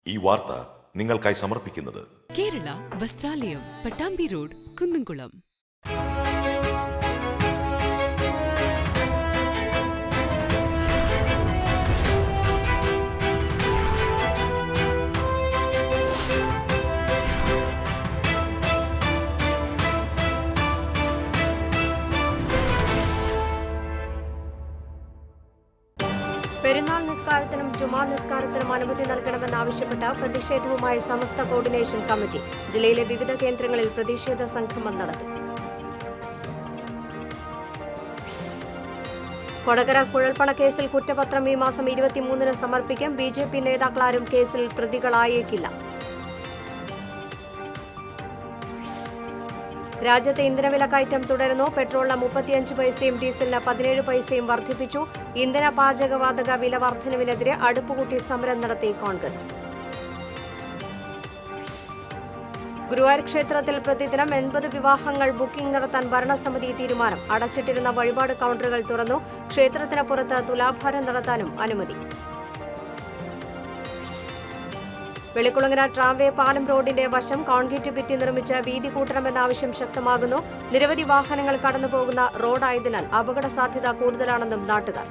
ഈ വാർത്ത നിങ്ങൾക്കായി സമർപ്പിക്കുന്നത് കേരള വസ്ത്രാലയം പട്ടാമ്പി റോഡ് കുന്നംകുളം പെരുന്നാൾ നിസ്കാരത്തിനും ജുമാ നിസ്കാരത്തിനും അനുമതി നൽകണമെന്നാവശ്യപ്പെട്ട പ്രതിഷേധവുമായി സമസ്ത കോർഡിനേഷൻ കമ്മിറ്റി ജില്ലയിലെ വിവിധ കേന്ദ്രങ്ങളിൽ പ്രതിഷേധ സംഗമം നടത്തി കൊടകര കുഴൽപ്പണ കേസിൽ കുറ്റപത്രം ഈ മാസം ഇരുപത്തിമൂന്നിന് സമർപ്പിക്കും ബി ജെ പി നേതാക്കളാരും കേസിൽ പ്രതികളായേക്കില്ല രാജ്യത്തെ ഇന്ധനവില കയറ്റം തുടരുന്നു പെട്രോളിന് മുപ്പത്തിയഞ്ച് പൈസയും ഡീസലിന് പതിനേഴ് പൈസയും വർദ്ധിപ്പിച്ചു ഇന്ധന പാചകവാതക വില വർധനവിനെതിരെ അടുപ്പുകൂട്ടി സമരം നടത്തി കോൺഗ്രസ് ഗുരുവായൂർ ക്ഷേത്രത്തിൽ പ്രതിദിനം എൺപത് വിവാഹങ്ങൾ ബുക്കിംഗ് നടത്താൻ ഭരണസമിതി തീരുമാനം അടച്ചിട്ടിരുന്ന വഴിപാട് കൗണ്ടറുകൾ തുറന്നു ക്ഷേത്രത്തിന് പുറത്ത് തുലാഭാരം നടത്താനും അനുമതി വെളിക്കുളങ്ങര ട്രാംവേ പാലം റോഡിന്റെ വശം കോൺക്രീറ്റ് ഭിത്തി നിർമ്മിച്ച് വീതി കൂട്ടണമെന്ന ആവശ്യം ശക്തമാകുന്നു നിരവധി വാഹനങ്ങൾ കടന്നുപോകുന്ന റോഡായതിനാൽ അപകട സാധ്യത കൂടുതലാണെന്നും നാട്ടുകാർ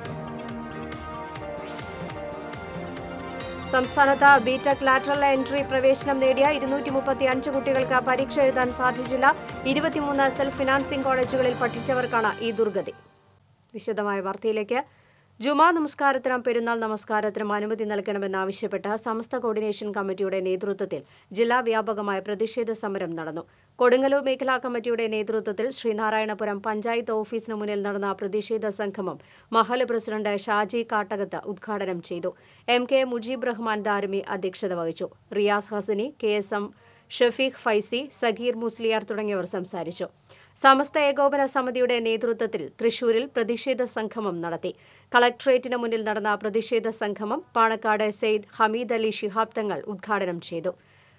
സംസ്ഥാനത്ത് ബിടെക് ലാറ്ററൽ എൻട്രി പ്രവേശനം നേടിയ ഇരുന്നൂറ്റി മുപ്പത്തി അഞ്ച് കുട്ടികൾക്ക് പരീക്ഷ എഴുതാൻ സാധിച്ചില്ല ഇരുപത്തിമൂന്ന് സെൽഫ് ഫിനാൻസിംഗ് കോളേജുകളിൽ പഠിച്ചവർക്കാണ് ഈ ദുർഗതി വിശദമായ വാർത്തയിലേക്ക് ജുമാ നമസ്കാരത്തിനും പെരുന്നാൾ നമസ്കാരത്തിനും അനുമതി നൽകണമെന്നാവശ്യപ്പെട്ട് സമസ്ത കോർഡിനേഷൻ കമ്മിറ്റിയുടെ നേതൃത്വത്തിൽ ജില്ലാ വ്യാപകമായ പ്രതിഷേധ സമരം നടന്നു കൊടുങ്ങല്ലൂർ മേഖലാ കമ്മിറ്റിയുടെ നേതൃത്വത്തിൽ ശ്രീനാരായണപുരം പഞ്ചായത്ത് ഓഫീസിന് മുന്നിൽ നടന്ന പ്രതിഷേധ സംഗമം മഹൽ പ്രസിഡന്റ് ഷാജി കാട്ടകത്ത് ഉദ്ഘാടനം ചെയ്തു എം കെ മുജീബ് റഹ്മാൻ ദാരുമി അധ്യക്ഷത വഹിച്ചു Riyas Hasani K S M Shafeeq Faizi Sageer Musliyar തുടങ്ങിയവർ സംസാരിച്ചു സമസ്ത ഏകോപന സമിതിയുടെ നേതൃത്വത്തിൽ തൃശൂരിൽ പ്രതിഷേധ സംഗമം നടത്തി കളക്ടറേറ്റിന് മുന്നിൽ നടന്ന പ്രതിഷേധ സംഗമം പാണക്കാട് സെയ്ദ് ഹമീദ് അലി ശിഹാബ് തങ്ങൾ ഉദ്ഘാടനം ചെയ്തു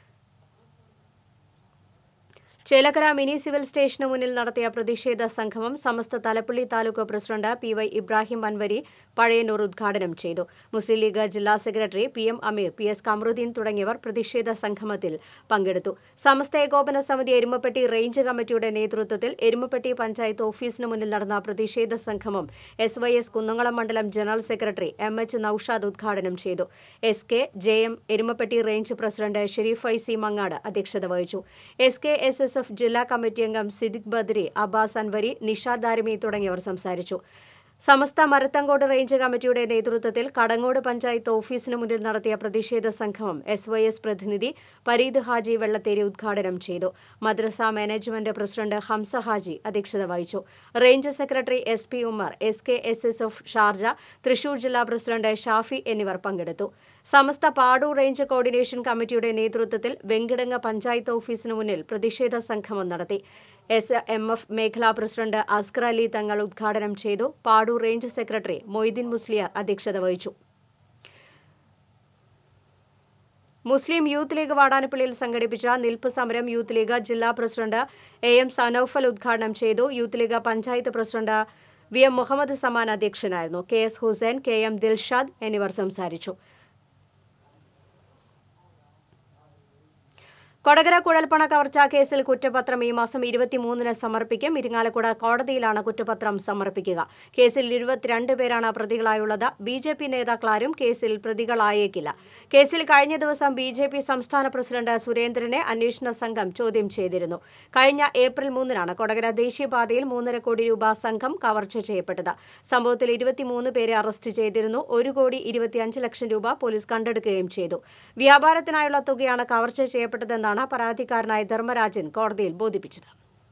ചേലക്കര മിനി സിവിൽ സ്റ്റേഷന് മുന്നിൽ നടത്തിയ പ്രതിഷേധ സംഗമം Samastha Thalappilly taluk president P Y Ibrahim Anwari Pazhayannur ഉദ്ഘാടനം ചെയ്തു മുസ്ലിം ലീഗ് ജില്ലാ secretary P M Ameer P S Kamaruddeen തുടങ്ങിയവർ പ്രതിഷേധ സംഗമത്തിൽ പങ്കെടുത്തു സമസ്ത ഏകോപന സമിതി എരുമപ്പെട്ടി റേഞ്ച് കമ്മിറ്റിയുടെ നേതൃത്വത്തിൽ എരുമപ്പെട്ടി പഞ്ചായത്ത് ഓഫീസിന് മുന്നിൽ നടന്ന പ്രതിഷേധ സംഗമം എസ് വൈ എസ് കുന്നംകുളം മണ്ഡലം general secretary M H Noushad ഉദ്ഘാടനം ചെയ്തു S K J M Erumapetty range president Shareef I C Mangad അധ്യക്ഷത വഹിച്ചു S K S S F ജില്ലാ കമ്മിറ്റി അംഗം സിദിഖ് ബദ്രി അബ്ബാസ് അൻവരി നിഷാദ് ദാരിമി തുടങ്ങിയവർ സംസാരിച്ചു സമസ്ത മരത്തങ്കോട് റേഞ്ച് കമ്മിറ്റിയുടെ നേതൃത്വത്തിൽ കടങ്ങോട് പഞ്ചായത്ത് ഓഫീസിന് മുന്നിൽ നടത്തിയ പ്രതിഷേധ സംഗമം എസ് വൈ എസ് പ്രതിനിധി പരീദ് ഹാജി വെള്ളത്തേരി ഉദ്ഘാടനം ചെയ്തു മദ്രസ മാനേജ്മെന്റ് പ്രസിഡന്റ് ഹംസ ഹാജി അധ്യക്ഷത വഹിച്ചു range secretary S P Ummer S K S S F Sharjah Thrissur ജില്ലാ പ്രസിഡന്റ് ഷാഫി എന്നിവർ പങ്കെടുത്തു സമസ്ത പാടൂർ റേഞ്ച് കോർഡിനേഷൻ കമ്മിറ്റിയുടെ നേതൃത്വത്തിൽ വെങ്കിടങ്ങ പഞ്ചായത്ത് ഓഫീസിന് മുന്നിൽ പ്രതിഷേധ സംഗമം നടത്തി എസ് എം എഫ് മേഖലാ പ്രസിഡന്റ് അസ്കർ അലി തങ്ങൾ ഉദ്ഘാടനം ചെയ്തു പാടൂർ റേഞ്ച് സെക്രട്ടറി മൊയ്തീൻ മുസ്ലിയാർ അധ്യക്ഷത വഹിച്ചു മുസ്ലിം യൂത്ത് ലീഗ് വാടാനപ്പള്ളിയിൽ സംഘടിപ്പിച്ച നിൽപ്പ് സമരം യൂത്ത് ലീഗ് ജില്ലാ പ്രസിഡന്റ് എ എം സനൌഫൽ ഉദ്ഘാടനം ചെയ്തു Youth League panchayat president V M Muhammad Saman അധ്യക്ഷനായിരുന്നു K S Hussain K M Dilshad എന്നിവർ സംസാരിച്ചു കൊടകര കുഴൽപ്പണ കവർച്ചാ കേസിൽ കുറ്റപത്രം ഈ മാസം ഇരുപത്തിമൂന്നിന് സമർപ്പിക്കും ഇരിങ്ങാലക്കുട കോടതിയിലാണ് കുറ്റപത്രം സമർപ്പിക്കുക കേസിൽ ഇരുപത്തിരണ്ട് പേരാണ് പ്രതികളായുള്ളത് ബി ജെ പി നേതാക്കളാരും കേസിൽ പ്രതികളായേക്കില്ല കേസിൽ കഴിഞ്ഞ ദിവസം ബി ജെ പി സംസ്ഥാന പ്രസിഡന്റ് സുരേന്ദ്രനെ അന്വേഷണ സംഘം ചോദ്യം ചെയ്തിരുന്നു കഴിഞ്ഞ ഏപ്രിൽ മൂന്നിനാണ് കൊടകര ദേശീയപാതയിൽ മൂന്നര കോടി രൂപ സംഘം കവർച്ച ചെയ്യപ്പെട്ടത് സംഭവത്തിൽ ഇരുപത്തിമൂന്ന് പേരെ അറസ്റ്റ് ചെയ്തിരുന്നു ഒരു കോടി ഇരുപത്തിയഞ്ച് ലക്ഷം രൂപ പോലീസ് കണ്ടെടുക്കുകയും ചെയ്തു വ്യാപാരത്തിനായുള്ള തുകയാണ് കവർച്ച ചെയ്യപ്പെട്ടതെന്നാണ് പരാതിക്കാരനായ ധർമ്മരാജൻ കോടതിയിൽ ബോധിപ്പിച്ചത്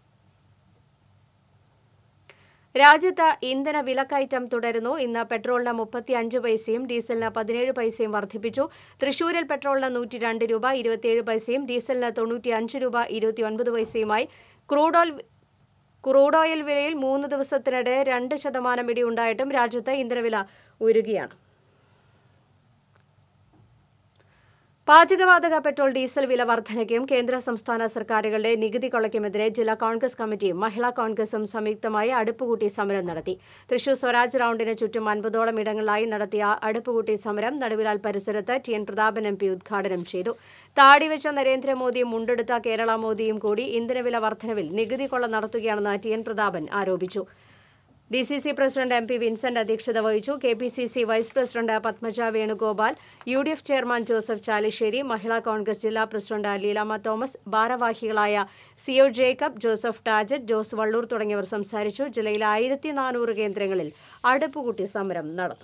രാജ്യത്ത് ഇന്ധന വിലക്കയറ്റം തുടരുന്നു ഇന്ന് പെട്രോളിന് മുപ്പത്തി അഞ്ച് പൈസയും ഡീസലിന് പതിനേഴ് പൈസയും വർദ്ധിപ്പിച്ചു തൃശൂരിൽ പെട്രോളിന് നൂറ്റി രണ്ട് രൂപ ഇരുപത്തിയേഴ് പൈസയും ഡീസലിന് തൊണ്ണൂറ്റി അഞ്ച് രൂപ ഇരുപത്തിയൊൻപത് പൈസയുമായി ക്രൂഡ് ഓയിൽ ക്രൂഡ് ഓയിൽ വിലയിൽ മൂന്ന് ദിവസത്തിനിടെ രണ്ട് ശതമാനം ഇടിയുണ്ടായിട്ടും രാജ്യത്ത് ഇന്ധനവില ഉയരുകയാണ് പാചകവാതക പെട്രോൾ ഡീസൽ വില വർധനയ്ക്കും കേന്ദ്ര സംസ്ഥാന സർക്കാരുകളുടെ നികുതി കൊള്ളയ്ക്കുമെതിരെ ജില്ലാ കോൺഗ്രസ് കമ്മിറ്റിയും മഹിളാ കോൺഗ്രസും സംയുക്തമായി അടുപ്പുകൂട്ടി സമരം നടത്തി തൃശൂർ സ്വരാജ് റൌണ്ടിന് ചുറ്റും അൻപതോളം ഇടങ്ങളിലായി നടത്തിയ അടുപ്പുകൂട്ടി സമരം നടുവിലാൽ പരിസരത്ത് T N Prathapan M P ഉദ്ഘാടനം ചെയ്തു താടിവെച്ച നരേന്ദ്രമോദിയും മുണ്ടെടുത്ത കേരള മോദിയും കൂടി ഇന്ധനവില വർധനവിൽ നികുതി കൊള്ള നടത്തുകയാണെന്ന് ടി എൻ പ്രതാപൻ ആരോപിച്ചു D C C president M P Vincent അധ്യക്ഷത വഹിച്ചു K P C C vice president Padmaja Venugopal U D F chairman Joseph Chalissery Mahila Congress ജില്ലാ പ്രസിഡന്റ് ലീലാമ്മ തോമസ് ഭാരവാഹികളായ സിഒ ജേക്കബ് ജോസഫ് ടാജറ്റ് ജോസ് വള്ളൂർ തുടങ്ങിയവർ സംസാരിച്ചു ജില്ലയിലെ ആയിരത്തി നാനൂറ് കേന്ദ്രങ്ങളിൽ അടുപ്പുകൂട്ടി സമരം നടന്നു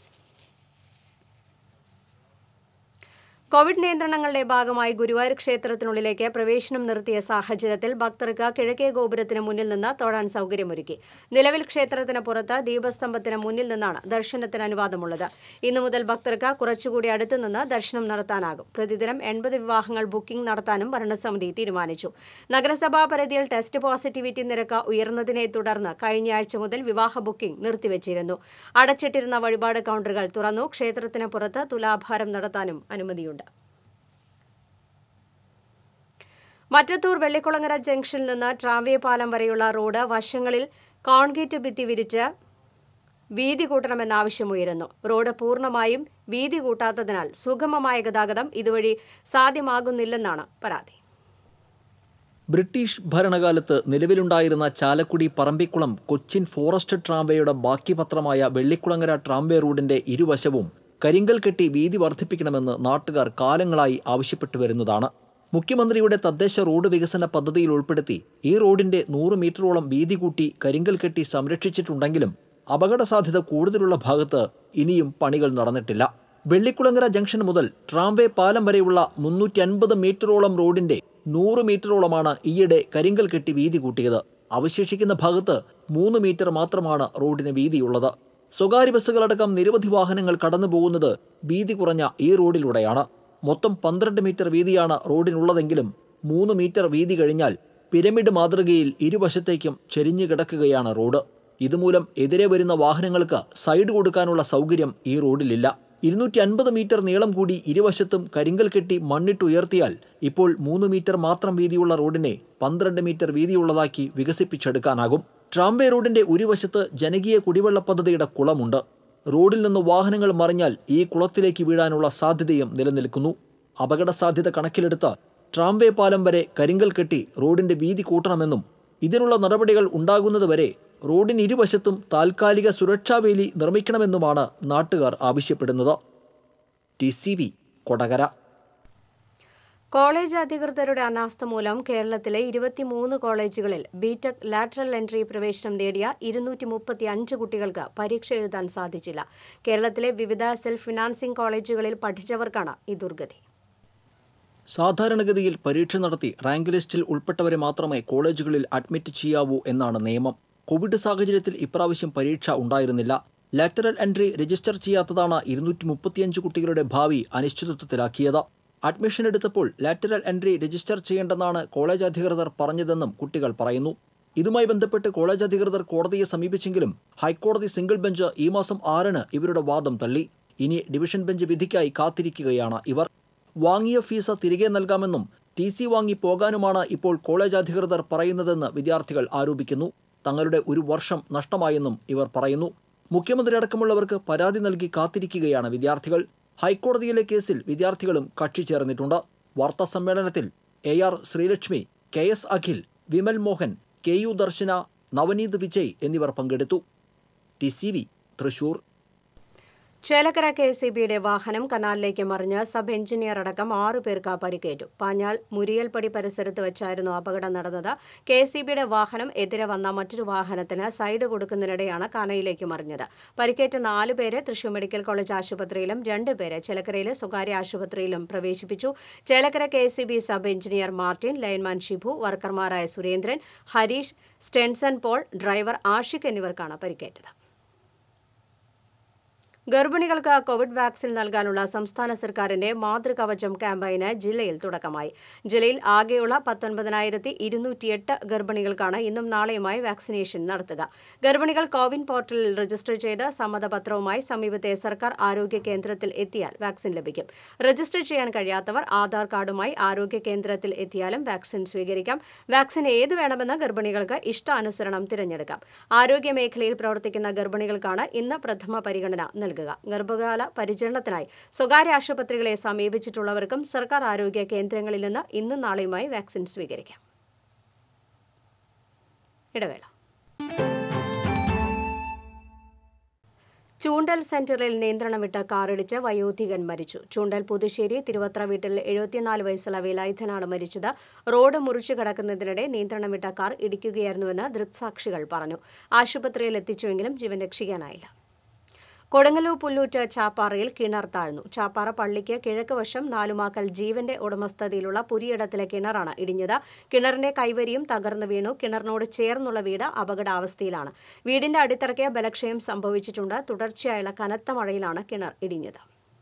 കോവിഡ് നിയന്ത്രണങ്ങളുടെ ഭാഗമായി ഗുരുവായൂർ ക്ഷേത്രത്തിനുള്ളിലേക്ക് പ്രവേശനം നിർത്തിയ സാഹചര്യത്തിൽ ഭക്തർക്ക് കിഴക്കേ ഗോപുരത്തിന് മുന്നിൽ നിന്ന് തൊഴാൻ സൗകര്യമൊരുക്കി നിലവിൽ ക്ഷേത്രത്തിന് പുറത്ത് ദീപസ്തംഭത്തിന് മുന്നിൽ നിന്നാണ് ദർശനത്തിന് അനുവാദമുള്ളത് ഇന്നു മുതൽ ഭക്തർക്ക് കുറച്ചുകൂടി അടുത്തു നിന്ന് ദർശനം നടത്താനാകും പ്രതിദിനം എൺപത് വിവാഹങ്ങൾ ബുക്കിംഗ് നടത്താനും ഭരണസമിതി തീരുമാനിച്ചു നഗരസഭാ പരിധിയിൽ ടെസ്റ്റ് പോസിറ്റിവിറ്റി നിരക്ക് ഉയർന്നതിനെ തുടർന്ന് കഴിഞ്ഞയാഴ്ച മുതൽ വിവാഹ ബുക്കിംഗ് നിർത്തിവച്ചിരുന്നു അടച്ചിട്ടിരുന്ന വഴിപാട് കൗണ്ടറുകൾ തുറന്നു ക്ഷേത്രത്തിന് പുറത്ത് തുലാഭാരം നടത്താനും അനുമതിയുണ്ട് മറ്റത്തൂർ വെള്ളിക്കുളങ്ങര ജംഗ്ഷനിൽ നിന്ന് ട്രാംവേ പാലം വരെയുള്ള റോഡ് വശങ്ങളിൽ കോൺക്രീറ്റ് ഭിത്തി വിരിച്ച് വീതി കൂട്ടണമെന്നാവശ്യമുയരുന്നു റോഡ് പൂർണ്ണമായും വീതി കൂട്ടാത്തതിനാൽ സുഗമമായ ഗതാഗതം ഇതുവഴി സാധ്യമാകുന്നില്ലെന്നാണ് പരാതി ബ്രിട്ടീഷ് ഭരണകാലത്ത് നിലവിലുണ്ടായിരുന്ന ചാലക്കുടി പറമ്പിക്കുളം കൊച്ചിൻ ഫോറസ്റ്റ് ട്രാംവേയുടെ ബാക്കി പത്രമായ വെള്ളിക്കുളങ്ങര ട്രാംവേ റോഡിന്റെ ഇരുവശവും കരിങ്കൽ കെട്ടി വീതി വർദ്ധിപ്പിക്കണമെന്ന് നാട്ടുകാർ കാലങ്ങളായി ആവശ്യപ്പെട്ടു വരുന്നതാണ് മുഖ്യമന്ത്രിയുടെ തദ്ദേശ റോഡ് വികസന പദ്ധതിയിൽ ഉൾപ്പെടുത്തി ഈ റോഡിന്റെ നൂറ് മീറ്ററോളം വീതി കൂട്ടി കരിങ്കൽ കെട്ടി സംരക്ഷിച്ചിട്ടുണ്ടെങ്കിലും അപകട സാധ്യത കൂടുതലുള്ള ഭാഗത്ത് ഇനിയും പണികൾ നടന്നിട്ടില്ല വെള്ളിക്കുളങ്ങര ജംഗ്ഷൻ മുതൽ ട്രാംവേ പാലം വരെയുള്ള മുന്നൂറ്റി അൻപത് മീറ്ററോളം റോഡിന്റെ നൂറ് മീറ്ററോളമാണ് ഈയിടെ കരിങ്കൽ കെട്ടി വീതി കൂട്ടിയത് അവശേഷിക്കുന്ന ഭാഗത്ത് മൂന്ന് മീറ്റർ മാത്രമാണ് റോഡിന് വീതിയുള്ളത് സ്വകാര്യ ബസ്സുകളടക്കം നിരവധി വാഹനങ്ങൾ കടന്നു പോകുന്നത് വീതി കുറഞ്ഞ ഈ റോഡിലൂടെയാണ് മൊത്തം പന്ത്രണ്ട് മീറ്റർ വീതിയാണ് റോഡിനുള്ളതെങ്കിലും മൂന്ന് മീറ്റർ വീതി കഴിഞ്ഞാൽ പിരമിഡ് മാതൃകയിൽ ഇരുവശത്തേക്കും ചെരിഞ്ഞു കിടക്കുകയാണ് റോഡ് ഇതുമൂലം എതിരെ വരുന്ന വാഹനങ്ങൾക്ക് സൈഡ് കൊടുക്കാനുള്ള സൗകര്യം ഈ റോഡിലില്ല ഇരുന്നൂറ്റി അൻപത് മീറ്റർ നീളം കൂടി ഇരുവശത്തും കരിങ്കൽ കെട്ടി മണ്ണിട്ടുയർത്തിയാൽ ഇപ്പോൾ മൂന്ന് മീറ്റർ മാത്രം വീതിയുള്ള റോഡിനെ പന്ത്രണ്ട് മീറ്റർ വീതിയുള്ളതാക്കി വികസിപ്പിച്ചെടുക്കാനാകും ട്രാംവേ റോഡിന്റെ ഒരു വശത്ത് ജനകീയ കുടിവെള്ള പദ്ധതിയുടെ കുളമുണ്ട് റോഡിൽ നിന്ന് വാഹനങ്ങൾ മറിഞ്ഞാൽ ഈ കുളത്തിലേക്ക് വീഴാനുള്ള സാധ്യതയും നിലനിൽക്കുന്നു അപകട സാധ്യത കണക്കിലെടുത്ത് ട്രാംവേ പാലം വരെ കരിങ്കൽ കെട്ടി റോഡിന്റെ വീതി കൂട്ടണമെന്നും ഇതിനുള്ള നടപടികൾ ഉണ്ടാകുന്നതുവരെ റോഡിന് ഇരുവശത്തും താൽക്കാലിക സുരക്ഷാ വേലി നിർമ്മിക്കണമെന്നുമാണ് നാട്ടുകാർ ആവശ്യപ്പെടുന്നത് T C V Kodakara college അധികൃതരുടെ അനാസ്ഥ മൂലം കേരളത്തിലെ ഇരുപത്തിമൂന്ന് കോളേജുകളിൽ ബിടെക് ലാറ്ററൽ എൻട്രി പ്രവേശനം നേടിയ ഇരുന്നൂറ്റി മുപ്പത്തി അഞ്ച് കുട്ടികൾക്ക് പരീക്ഷ എഴുതാൻ സാധിച്ചില്ല കേരളത്തിലെ വിവിധ സെൽഫ് ഫിനാൻസിംഗ് കോളേജുകളിൽ പഠിച്ചവർക്കാണ് ഈ ദുർഗതി സാധാരണഗതിയിൽ പരീക്ഷ നടത്തി റാങ്ക് ലിസ്റ്റിൽ ഉൾപ്പെട്ടവരെ മാത്രമേ കോളേജുകളിൽ അഡ്മിറ്റ് ചെയ്യാവൂ എന്നാണ് നിയമം കോവിഡ് സാഹചര്യത്തിൽ ഇപ്രാവശ്യം പരീക്ഷ ഉണ്ടായിരുന്നില്ല ലാറ്ററൽ എൻട്രി രജിസ്റ്റർ ചെയ്യാത്തതാണ് ഇരുന്നൂറ്റി മുപ്പത്തിയഞ്ച് കുട്ടികളുടെ ഭാവി അനിശ്ചിതത്വത്തിലാക്കിയത് അഡ്മിഷൻ എടുത്തപ്പോൾ ലാറ്ററൽ എൻട്രി രജിസ്റ്റർ ചെയ്യേണ്ടെന്നാണ് കോളേജ് അധികൃതർ പറഞ്ഞതെന്നും കുട്ടികൾ പറയുന്നു ഇതുമായി ബന്ധപ്പെട്ട് കോളേജ് അധികൃതർ കോടതിയെ സമീപിച്ചെങ്കിലും ഹൈക്കോടതി സിംഗിൾ ബെഞ്ച് ഈ മാസം ആറിന് ഇവരുടെ വാദം തള്ളി ഇനി ഡിവിഷൻ ബെഞ്ച് വിധിക്കായി കാത്തിരിക്കുകയാണ് ഇവർ വാങ്ങിയ ഫീസ് തിരികെ നൽകാമെന്നും ടി സി വാങ്ങി പോകാനുമാണ് ഇപ്പോൾ കോളേജ് അധികൃതർ പറയുന്നതെന്ന് വിദ്യാർത്ഥികൾ ആരോപിക്കുന്നു തങ്ങളുടെ ഒരു വർഷം നഷ്ടമായെന്നും ഇവർ പറയുന്നു മുഖ്യമന്ത്രി അടക്കമുള്ളവർക്ക് പരാതി നൽകി കാത്തിരിക്കുകയാണ് വിദ്യാർത്ഥികൾ ഹൈക്കോടതിയിലെ കേസിൽ വിദ്യാർത്ഥികളും കക്ഷി ചേർന്നിട്ടുണ്ട് വാർത്താ സമ്മേളനത്തിൽ A R Sreelakshmi K S Akhil Vimal Mohan K U Darshana Navaneeth Vijay എന്നിവർ പങ്കെടുത്തു T C V Thrissur Chelakkara K S ബിയുടെ വാഹനം കനാലിലേക്ക് മറിഞ്ഞ് സബ് എഞ്ചിനീയർ അടക്കം ആറു പേർക്ക് പരിക്കേറ്റു പാഞ്ഞാൾ മുരിയൽപ്പടി പരിസരത്ത് വെച്ചായിരുന്നു അപകടം നടന്നത് കെ എസ് ബിയുടെ വാഹനം എതിരെ വന്ന മറ്റൊരു വാഹനത്തിന് സൈഡ് കൊടുക്കുന്നതിനിടെയാണ് കനയിലേക്ക് മറിഞ്ഞത് പരിക്കേറ്റ നാലു പേരെ തൃശൂർ മെഡിക്കൽ കോളേജ് ആശുപത്രിയിലും രണ്ടുപേരെ ചേലക്കരയിലെ സ്വകാര്യ ആശുപത്രിയിലും പ്രവേശിപ്പിച്ചു Chelakkara K S B sub engineer Martin lineman Shibu വർക്കർമാരായ സുരേന്ദ്രൻ ഹരീഷ് സ്റ്റെൻസൺ പോൾ ഡ്രൈവർ ആഷിഖ് എന്നിവർക്കാണ് പരിക്കേറ്റത് ഗർഭിണികൾക്ക് കോവിഡ് വാക്സിൻ നൽകാനുള്ള സംസ്ഥാന സർക്കാരിന്റെ മാതൃകവചം ക്യാമ്പയിന് ജില്ലയിൽ തുടക്കമായി ജില്ലയിൽ ആകെയുള്ള പത്തൊൻപതിനായിരത്തി ഇരുന്നൂറ്റിയെട്ട് ഗർഭിണികൾക്കാണ് ഇന്നും നാളെയുമായി വാക്സിനേഷൻ നടത്തുക ഗർഭിണികൾ കോവിൻ പോർട്ടലിൽ രജിസ്റ്റർ ചെയ്ത് സമ്മതപത്രവുമായി സമീപത്തെ സർക്കാർ ആരോഗ്യ കേന്ദ്രത്തിൽ എത്തിയാൽ വാക്സിൻ ലഭിക്കും രജിസ്റ്റർ ചെയ്യാൻ കഴിയാത്തവർ ആധാർ കാർഡുമായി ആരോഗ്യ കേന്ദ്രത്തിൽ എത്തിയാലും വാക്സിൻ സ്വീകരിക്കാം വാക്സിൻ ഏത് വേണമെന്ന് ഗർഭിണികൾക്ക് ഇഷ്ടാനുസരണം തിരഞ്ഞെടുക്കാം ആരോഗ്യ മേഖലയിൽ പ്രവർത്തിക്കുന്ന ഗർഭിണികൾക്കാണ് ഇന്ന് പ്രഥമ പരിഗണന നൽകുക ഗർഭകാല പരിചരണത്തിനായി സ്വകാര്യ ആശുപത്രികളെ സമീപിച്ചിട്ടുള്ളവർക്കും സർക്കാർ ആരോഗ്യ കേന്ദ്രങ്ങളിൽ നിന്ന് ഇന്നും നാളെയുമായി വാക്സിൻ സ്വീകരിക്കാം ഇടവേള ചൂണ്ടൽ സെന്ററിൽ നിയന്ത്രണം വിട്ട കാറിടിച്ച് വയോധികൻ മരിച്ചു ചൂണ്ടൽ പുതുശ്ശേരി തിരുവത്ര വീട്ടിൽ എഴുപത്തിനാല് വയസ്സുള്ള വേലായുധനാണ് മരിച്ചത് റോഡ് മുറിച്ചു കടക്കുന്നതിനിടെ നിയന്ത്രണം വിട്ട കാർ ഇടിക്കുകയായിരുന്നുവെന്ന് ദൃക്സാക്ഷികൾ പറഞ്ഞു ആശുപത്രിയിൽ എത്തിച്ചുവെങ്കിലും ജീവൻ രക്ഷിക്കാനായില്ല കൊടുങ്ങല്ലൂർ പുല്ലൂറ്റ് ചാപ്പാറയിൽ കിണർ താഴ്ന്നു ചാപ്പാറ പള്ളിക്ക് കിഴക്ക് വശം നാലുമാക്കൽ ജീവന്റെ ഉടമസ്ഥതയിലുള്ള പുരിയിടത്തിലെ കിണറാണ് ഇടിഞ്ഞത് കിണറിന്റെ കൈവരിയും തകർന്നു വീണു കിണറിനോട് ചേർന്നുള്ള വീട് അപകടാവസ്ഥയിലാണ് വീടിന്റെ അടിത്തറയ്ക്ക് ബലക്ഷയം സംഭവിച്ചിട്ടുണ്ട് തുടർച്ചയായുള്ള കനത്ത മഴയിലാണ് കിണർ ഇടിഞ്ഞത്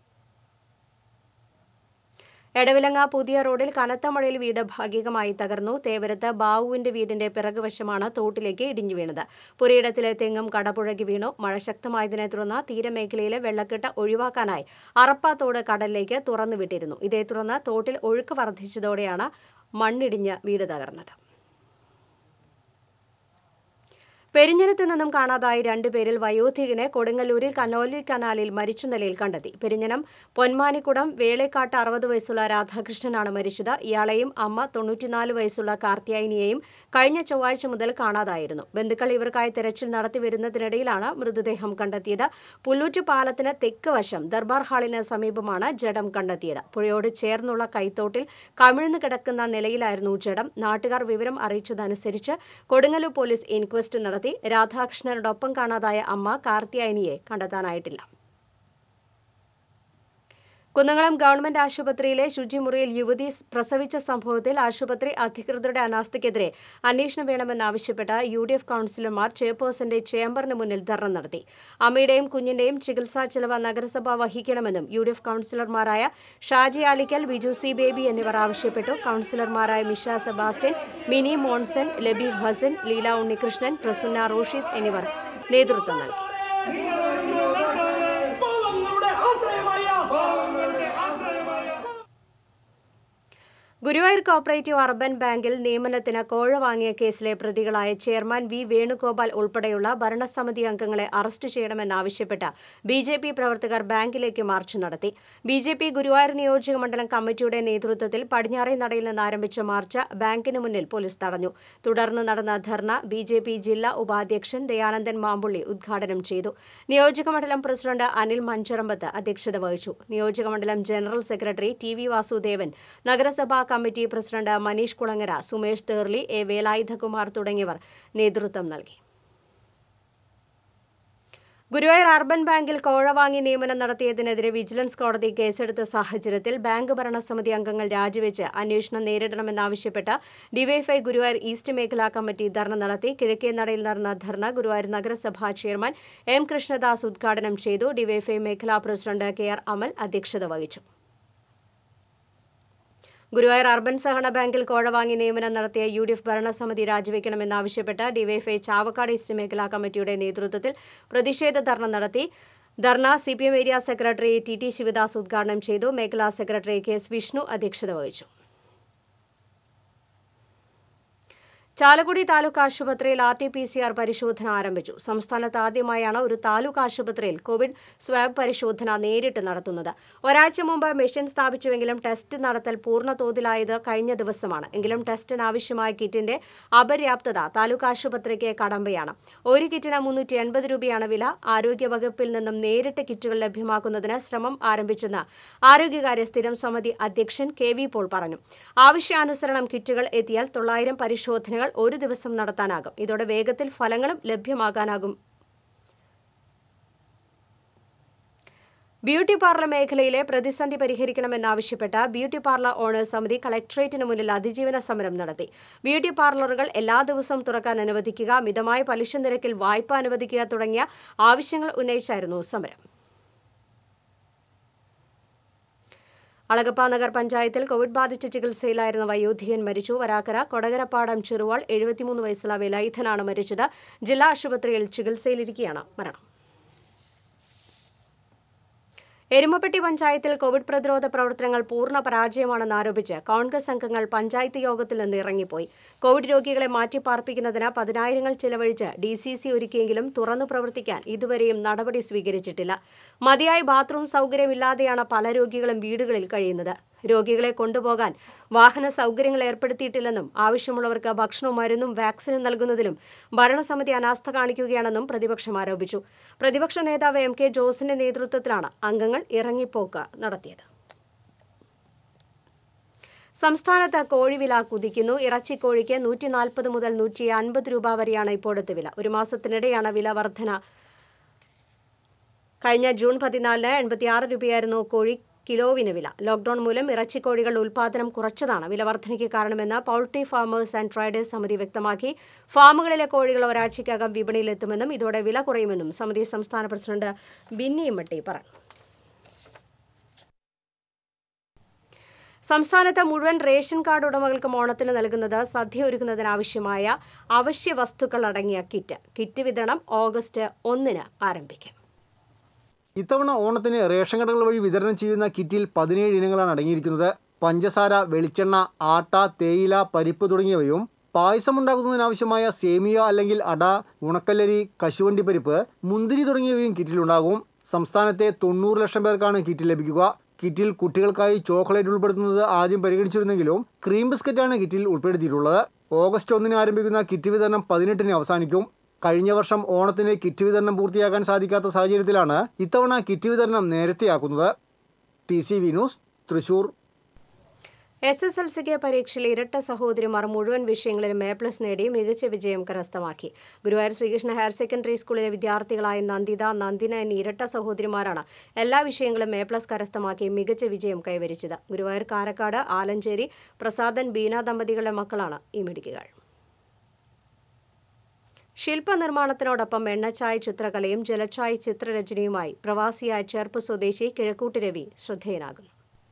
എടവിലങ്ങ പുതിയ റോഡിൽ കനത്ത മഴയിൽ വീട് ഭാഗികമായി തകർന്നു തേവരത്ത് ബാവുവിന്റെ വീടിന്റെ പിറകുവശമാണ് തോട്ടിലേക്ക് ഇടിഞ്ഞു വീണത് പുരയിടത്തിലെ തെങ്ങും കടപുഴകി വീണു മഴ ശക്തമായതിനെ തുടർന്ന് തീരമേഖലയിലെ വെള്ളക്കെട്ട് ഒഴിവാക്കാനായി അറപ്പ തോട് കടലിലേക്ക് തുറന്നുവിട്ടിരുന്നു ഇതേ തുടർന്ന് തോട്ടിൽ ഒഴുക്ക് വർദ്ധിച്ചതോടെയാണ് മണ്ണിടിഞ്ഞ് വീട് തകർന്നത് പെരിഞ്ഞനത്ത് നിന്നും കാണാതായ രണ്ടുപേരിൽ വയോധികനെ കൊടുങ്ങല്ലൂരിൽ കനോലി കനാലിൽ മരിച്ച നിലയിൽ കണ്ടെത്തി പെരിഞ്ഞനം പൊന്മാനിക്കുടം വേളേക്കാട്ട് അറുപത് വയസ്സുള്ള രാധാകൃഷ്ണനാണ് മരിച്ചത് ഇയാളെയും അമ്മ തൊണ്ണൂറ്റിനാല് വയസ്സുള്ള കാർത്തിയായനിയെയും കഴിഞ്ഞ ചൊവ്വാഴ്ച മുതൽ കാണാതായിരുന്നു ബന്ധുക്കൾ ഇവർക്കായി തെരച്ചിൽ നടത്തി വരുന്നതിനിടയിലാണ് മൃതദേഹം കണ്ടെത്തിയത് പുല്ലൂറ്റ് പാലത്തിന് തെക്ക് വശം ദർബാർ ഹാളിന് സമീപമാണ് ജഡം കണ്ടെത്തിയത് പുഴയോട് ചേർന്നുള്ള കൈത്തോട്ടിൽ കമിഴ്ന്നു കിടക്കുന്ന നിലയിലായിരുന്നു ജഡം നാട്ടുകാർ വിവരം അറിയിച്ചതനുസരിച്ച് കൊടുങ്ങല്ലൂർ പോലീസ് ഇൻക്വസ്റ്റ് നടത്തി നടത്തി രാധാകൃഷ്ണനോടൊപ്പം കാണാതായ അമ്മ കാർത്തിയായനിയെ കണ്ടെത്താനായിട്ടില്ല കുന്നംകുളം ഗവൺമെന്റ് ആശുപത്രിയിലെ ശുചിമുറിയിൽ യുവതി പ്രസവിച്ച സംഭവത്തിൽ ആശുപത്രി അധികൃതരുടെ അനാസ്ഥയ്ക്കെതിരെ അന്വേഷണം വേണമെന്നാവശ്യപ്പെട്ട് യു ഡി എഫ് കൌൺസിലർമാർ ചെയർപേഴ്സന്റെ ചേംബറിന് മുന്നിൽ ധർണ നടത്തി അമ്മയുടെയും കുഞ്ഞിന്റെയും ചികിത്സാ ചെലവ് നഗരസഭ വഹിക്കണമെന്നും യു ഡി എഫ് കൌൺസിലർമാരായ ഷാജി ആലിക്കൽ ബിജു സി ബേബി എന്നിവർ ആവശ്യപ്പെട്ടു കൌൺസിലർമാരായ മിഷ സെബാസ്റ്റ്യൻ മിനി മോൺസൺ ലബീബ് ഹസൻ ലീല ഉണ്ണികൃഷ്ണൻ പ്രസുന്ന റോഷിദ് എന്നിവർ നേതൃത്വം നൽകി ഗുരുവായൂർ കോപ്പറേറ്റീവ് അർബൻ ബാങ്കിൽ നിയമനത്തിന് കോഴ വാങ്ങിയ കേസിലെ പ്രതികളായ ചെയർമാൻ വി വേണുഗോപാൽ ഉൾപ്പെടെയുള്ള ഭരണസമിതി അംഗങ്ങളെ അറസ്റ്റ് ചെയ്യണമെന്നാവശ്യപ്പെട്ട് ബി ജെ പി പ്രവർത്തകർ ബാങ്കിലേക്ക് മാർച്ച് നടത്തി ബി ജെ പി ഗുരുവായൂർ നിയോജക മണ്ഡലം കമ്മിറ്റിയുടെ നേതൃത്വത്തിൽ പടിഞ്ഞാറേ നടയിൽ നിന്ന് ആരംഭിച്ച മാർച്ച് ബാങ്കിന് മുന്നിൽ പോലീസ് തടഞ്ഞു തുടർന്ന് നടന്ന ധർണ ബി ജെ പി ജില്ലാ ഉപാധ്യക്ഷൻ ദയാനന്ദൻ മാമ്പുള്ളി ഉദ്ഘാടനം ചെയ്തു നിയോജക മണ്ഡലം പ്രസിഡന്റ് അനിൽ മഞ്ചറമ്പത്ത് അധ്യക്ഷത വഹിച്ചു നിയോജക മണ്ഡലം general secretary T V Vasudevan നഗരസഭാ committee president Maneesh Kulangara Sumesh Therly A Velayudhakumar തുടങ്ങിയവർ നേതൃത്വം നൽകി ഗുരുവായൂർ അർബൻ ബാങ്കിൽ കോഴ വാങ്ങി നിയമനം നടത്തിയതിനെതിരെ വിജിലൻസ് കോടതി കേസെടുത്ത സാഹചര്യത്തിൽ ബാങ്ക് ഭരണസമിതി അംഗങ്ങൾ രാജിവെച്ച് അന്വേഷണം നേരിടണമെന്നാവശ്യപ്പെട്ട് ഡിവൈഎഫ്ഐ ഗുരുവായൂർ ഈസ്റ്റ് മേഖലാ കമ്മിറ്റി ധർണ നടത്തി കിഴക്കേ നടയിൽ നടന്ന ധർണ ഗുരുവായൂർ നഗരസഭാ ചെയർമാൻ എം കൃഷ്ണദാസ് ഉദ്ഘാടനം ചെയ്തു ഡിവൈഎഫ്ഐ മേഖലാ പ്രസിഡന്റ് കെ ആർ അമൽ അധ്യക്ഷത വഹിച്ചു ഗുരുവായൂർ അർബൻ സഹകരണ ബാങ്കിൽ കോഴ വാങ്ങി നിയമനം നടത്തിയ യു ഡി എഫ് ഭരണസമിതി രാജിവെക്കണമെന്നാവശ്യപ്പെട്ട് ഡിവൈഎഫ്ഐ ചാവക്കാട് ഈസ്റ്റ് മേഖലാ കമ്മിറ്റിയുടെ നേതൃത്വത്തിൽ പ്രതിഷേധ ധർണ നടത്തി dharna C P M area secretary T T Sivadas ഉദ്ഘാടനം ചെയ്തു മേഖലാ സെക്രട്ടറി കെ എസ് വിഷ്ണു അധ്യക്ഷത വഹിച്ചു ചാലക്കുടി താലൂക്ക് ആശുപത്രിയിൽ R T P C R പരിശോധന ആരംഭിച്ചു സംസ്ഥാനത്ത് ആദ്യമായാണ് ഒരു താലൂക്ക് ആശുപത്രിയിൽ കോവിഡ് സ്വാബ് പരിശോധന നേരിട്ട് നടത്തുന്നത് ഒരാഴ്ച മുമ്പ് മെഷീൻ സ്ഥാപിച്ചുവെങ്കിലും ടെസ്റ്റ് നടത്തൽ പൂർണ്ണ തോതിലായത് കഴിഞ്ഞ ദിവസമാണ് എങ്കിലും ടെസ്റ്റിന് ആവശ്യമായ കിറ്റിന്റെ അപര്യാപ്തത താലൂക്ക് ആശുപത്രിക്ക് കടമ്പയാണ് ഒരു കിറ്റിന് മുന്നൂറ്റി എൺപത് രൂപയാണ് വില ആരോഗ്യവകുപ്പിൽ നിന്നും നേരിട്ട് കിറ്റുകൾ ലഭ്യമാക്കുന്നതിന് ശ്രമം ആരംഭിച്ചെന്ന് ആരോഗ്യകാര്യ സ്ഥിരം സമിതി അധ്യക്ഷൻ കെ വി പോൾ പറഞ്ഞു ആവശ്യാനുസരണം കിറ്റുകൾ എത്തിയാൽ തൊള്ളായിരം പരിശോധനകൾ ഒരു ദിവസം നടത്താനാകും ഇതോടെ വേഗത്തിൽ ഫലങ്ങളും ലഭ്യമാകാനാകും ബ്യൂട്ടി പാർലർ മേഖലയിലെ പ്രതിസന്ധി പരിഹരിക്കണമെന്നാവശ്യപ്പെട്ട ബ്യൂട്ടി പാർലർ ഓണേഴ്സ് സമിതി കളക്ടറേറ്റിന് മുന്നിൽ അതിജീവന സമരം നടത്തി ബ്യൂട്ടി പാർലറുകൾ എല്ലാ ദിവസവും തുറക്കാൻ അനുവദിക്കുക മിതമായ പലിശ നിരക്കിൽ വായ്പ അനുവദിക്കുക തുടങ്ങിയ ആവശ്യങ്ങൾ ഉന്നയിച്ചായിരുന്നു സമരം അളഗപ്പ നഗർ പഞ്ചായത്തിൽ കോവിഡ് ബാധിച്ച് ചികിത്സയിലായിരുന്ന വയോധികൻ മരിച്ചു വരാക്കര കൊടകരപ്പാടം ചെറുവാൾ എഴുപത്തിമൂന്ന് വയസ്സുള്ള വേലായുധനാണ് മരിച്ചത് ജില്ലാ ആശുപത്രിയിൽ ചികിത്സയിലിരിക്കെയാണ് മരണം എരുമപ്പെട്ടി പഞ്ചായത്തിൽ കോവിഡ് പ്രതിരോധ പ്രവർത്തനങ്ങൾ പൂർണ്ണ പരാജയമാണെന്ന് ആരോപിച്ച് കോൺഗ്രസ് അംഗങ്ങൾ പഞ്ചായത്ത് യോഗത്തിൽ നിന്ന് ഇറങ്ങിപ്പോയി കോവിഡ് രോഗികളെ മാറ്റിപ്പാർപ്പിക്കുന്നതിന് പതിനായിരങ്ങൾ ചിലവഴിച്ച് ഡി സി സി ഒരുക്കിയെങ്കിലും തുറന്നു പ്രവർത്തിക്കാൻ ഇതുവരെയും നടപടി സ്വീകരിച്ചിട്ടില്ല മതിയായ ബാത്റൂം സൗകര്യമില്ലാതെയാണ് പല രോഗികളും വീടുകളിൽ കഴിയുന്നത് രോഗികളെ കൊണ്ടുപോകാൻ വാഹന സൗകര്യങ്ങൾ ഏർപ്പെടുത്തിയിട്ടില്ലെന്നും ആവശ്യമുള്ളവർക്ക് ഭക്ഷണവും മരുന്നും വാക്സിനും നൽകുന്നതിലും ഭരണസമിതി അനാസ്ഥ കാണിക്കുകയാണെന്നും പ്രതിപക്ഷം ആരോപിച്ചു പ്രതിപക്ഷ നേതാവ് എം കെ ജോസിന്റെ നേതൃത്വത്തിലാണ് അംഗങ്ങൾ ഇറങ്ങിപ്പോക്ക് നടത്തിയത് സംസ്ഥാനത്ത് കോഴിവില കുതിക്കുന്നു ഇറച്ചിക്കോഴിക്ക് നൂറ്റി നാൽപ്പത് മുതൽ നൂറ്റി അൻപത് രൂപ വരെയാണ് ഇപ്പോഴത്തെ വില ഒരു മാസത്തിനിടെയാണ് വില വർധന കഴിഞ്ഞ ജൂൺ പതിനാലിന് എൺപത്തിയാറ് രൂപയായിരുന്നു കോഴി കിലോവിന് വില ലോക്ഡൌൺ മൂലം ഇറച്ചിക്കോഴികളുടെ ഉൽപാദനം കുറച്ചതാണ് വില വർധനയ്ക്ക് കാരണമെന്ന് പൗൾട്രി ഫാമേഴ്സ് ആൻഡ് ട്രേഡേഴ്സ് സമിതി വ്യക്തമാക്കി ഫാമുകളിലെ കോഴികൾ ഒരാഴ്ചയ്ക്കകം വിപണിയിലെത്തുമെന്നും ഇതോടെ വില കുറയുമെന്നും സമിതി സംസ്ഥാന പ്രസിഡന്റ് ബിന്നി ഇമ്മട്ടി പറഞ്ഞു സംസ്ഥാനത്തെ മുഴുവൻ റേഷൻ കാർഡ് ഉടമകൾക്കും ഓണത്തിന് നൽകുന്നത് സദ്യ ഒരുക്കുന്നതിനാവശ്യമായ അവശ്യ വസ്തുക്കൾ അടങ്ങിയ കിറ്റ് കിറ്റ് വിതരണം ഓഗസ്റ്റ് ഒന്നിന് ആരംഭിക്കും ഇത്തവണ ഓണത്തിന് റേഷൻ കടകൾ വഴി വിതരണം ചെയ്യുന്ന കിറ്റിൽ പതിനേഴ് ഇനങ്ങളാണ് അടങ്ങിയിരിക്കുന്നത് പഞ്ചസാര വെളിച്ചെണ്ണ ആട്ട തേയില പരിപ്പ് തുടങ്ങിയവയും പായസം ഉണ്ടാക്കുന്നതിനാവശ്യമായ സേമിയ അല്ലെങ്കിൽ അട ഉണക്കല്ലരി കശുവണ്ടി പരിപ്പ് മുന്തിരി തുടങ്ങിയവയും കിറ്റിലുണ്ടാകും സംസ്ഥാനത്തെ തൊണ്ണൂറ് ലക്ഷം പേർക്കാണ് കിറ്റ് ലഭിക്കുക കിറ്റിൽ കുട്ടികൾക്കായി ചോക്ലേറ്റ് ഉൾപ്പെടുത്തുന്നത് ആദ്യം പരിഗണിച്ചിരുന്നെങ്കിലും ക്രീം ബിസ്ക്കറ്റാണ് കിറ്റിൽ ഉൾപ്പെടുത്തിയിട്ടുള്ളത് ഓഗസ്റ്റ് ഒന്നിന് ആരംഭിക്കുന്ന കിറ്റ് വിതരണം പതിനെട്ടിന് അവസാനിക്കും കഴിഞ്ഞ വർഷം ഓണത്തിന് കിറ്റ് വിതരണം പൂർത്തിയാക്കാൻ സാധിക്കാത്ത സാഹചര്യത്തിലാണ് ഇത്തവണ കിറ്റ് വിതരണം നേരത്തെയാക്കുന്നത് T C V news Thrissur S S L സിക്ക് പരീക്ഷയിൽ ഇരട്ട സഹോദരിമാർ മുഴുവൻ വിഷയങ്ങളിലും എ പ്ലസ് നേടി മികച്ച വിജയം കരസ്ഥമാക്കി ഗുരുവായൂർ ശ്രീകൃഷ്ണ ഹയർ സെക്കൻഡറി സ്കൂളിലെ വിദ്യാർത്ഥികളായ നന്ദിത നന്ദിന എന്നീ ഇരട്ട സഹോദരിമാരാണ് എല്ലാ വിഷയങ്ങളും എ പ്ലസ് കരസ്ഥമാക്കി മികച്ച വിജയം കൈവരിച്ചത് ഗുരുവായൂർ കാരക്കാട് ആലഞ്ചേരി പ്രസാദൻ ബീന ദമ്പതികളുടെ മക്കളാണ് ഈ മിടുക്കികൾ ശില്പനിർമ്മാണത്തിനോടൊപ്പം എണ്ണച്ചായ ചിത്രകലയും ജലച്ചായ ചിത്രരചനയുമായി പ്രവാസിയായ ചേർപ്പ് സ്വദേശി കിഴക്കൂട്ട് രവി ശ്രദ്ധേയനാകുന്നു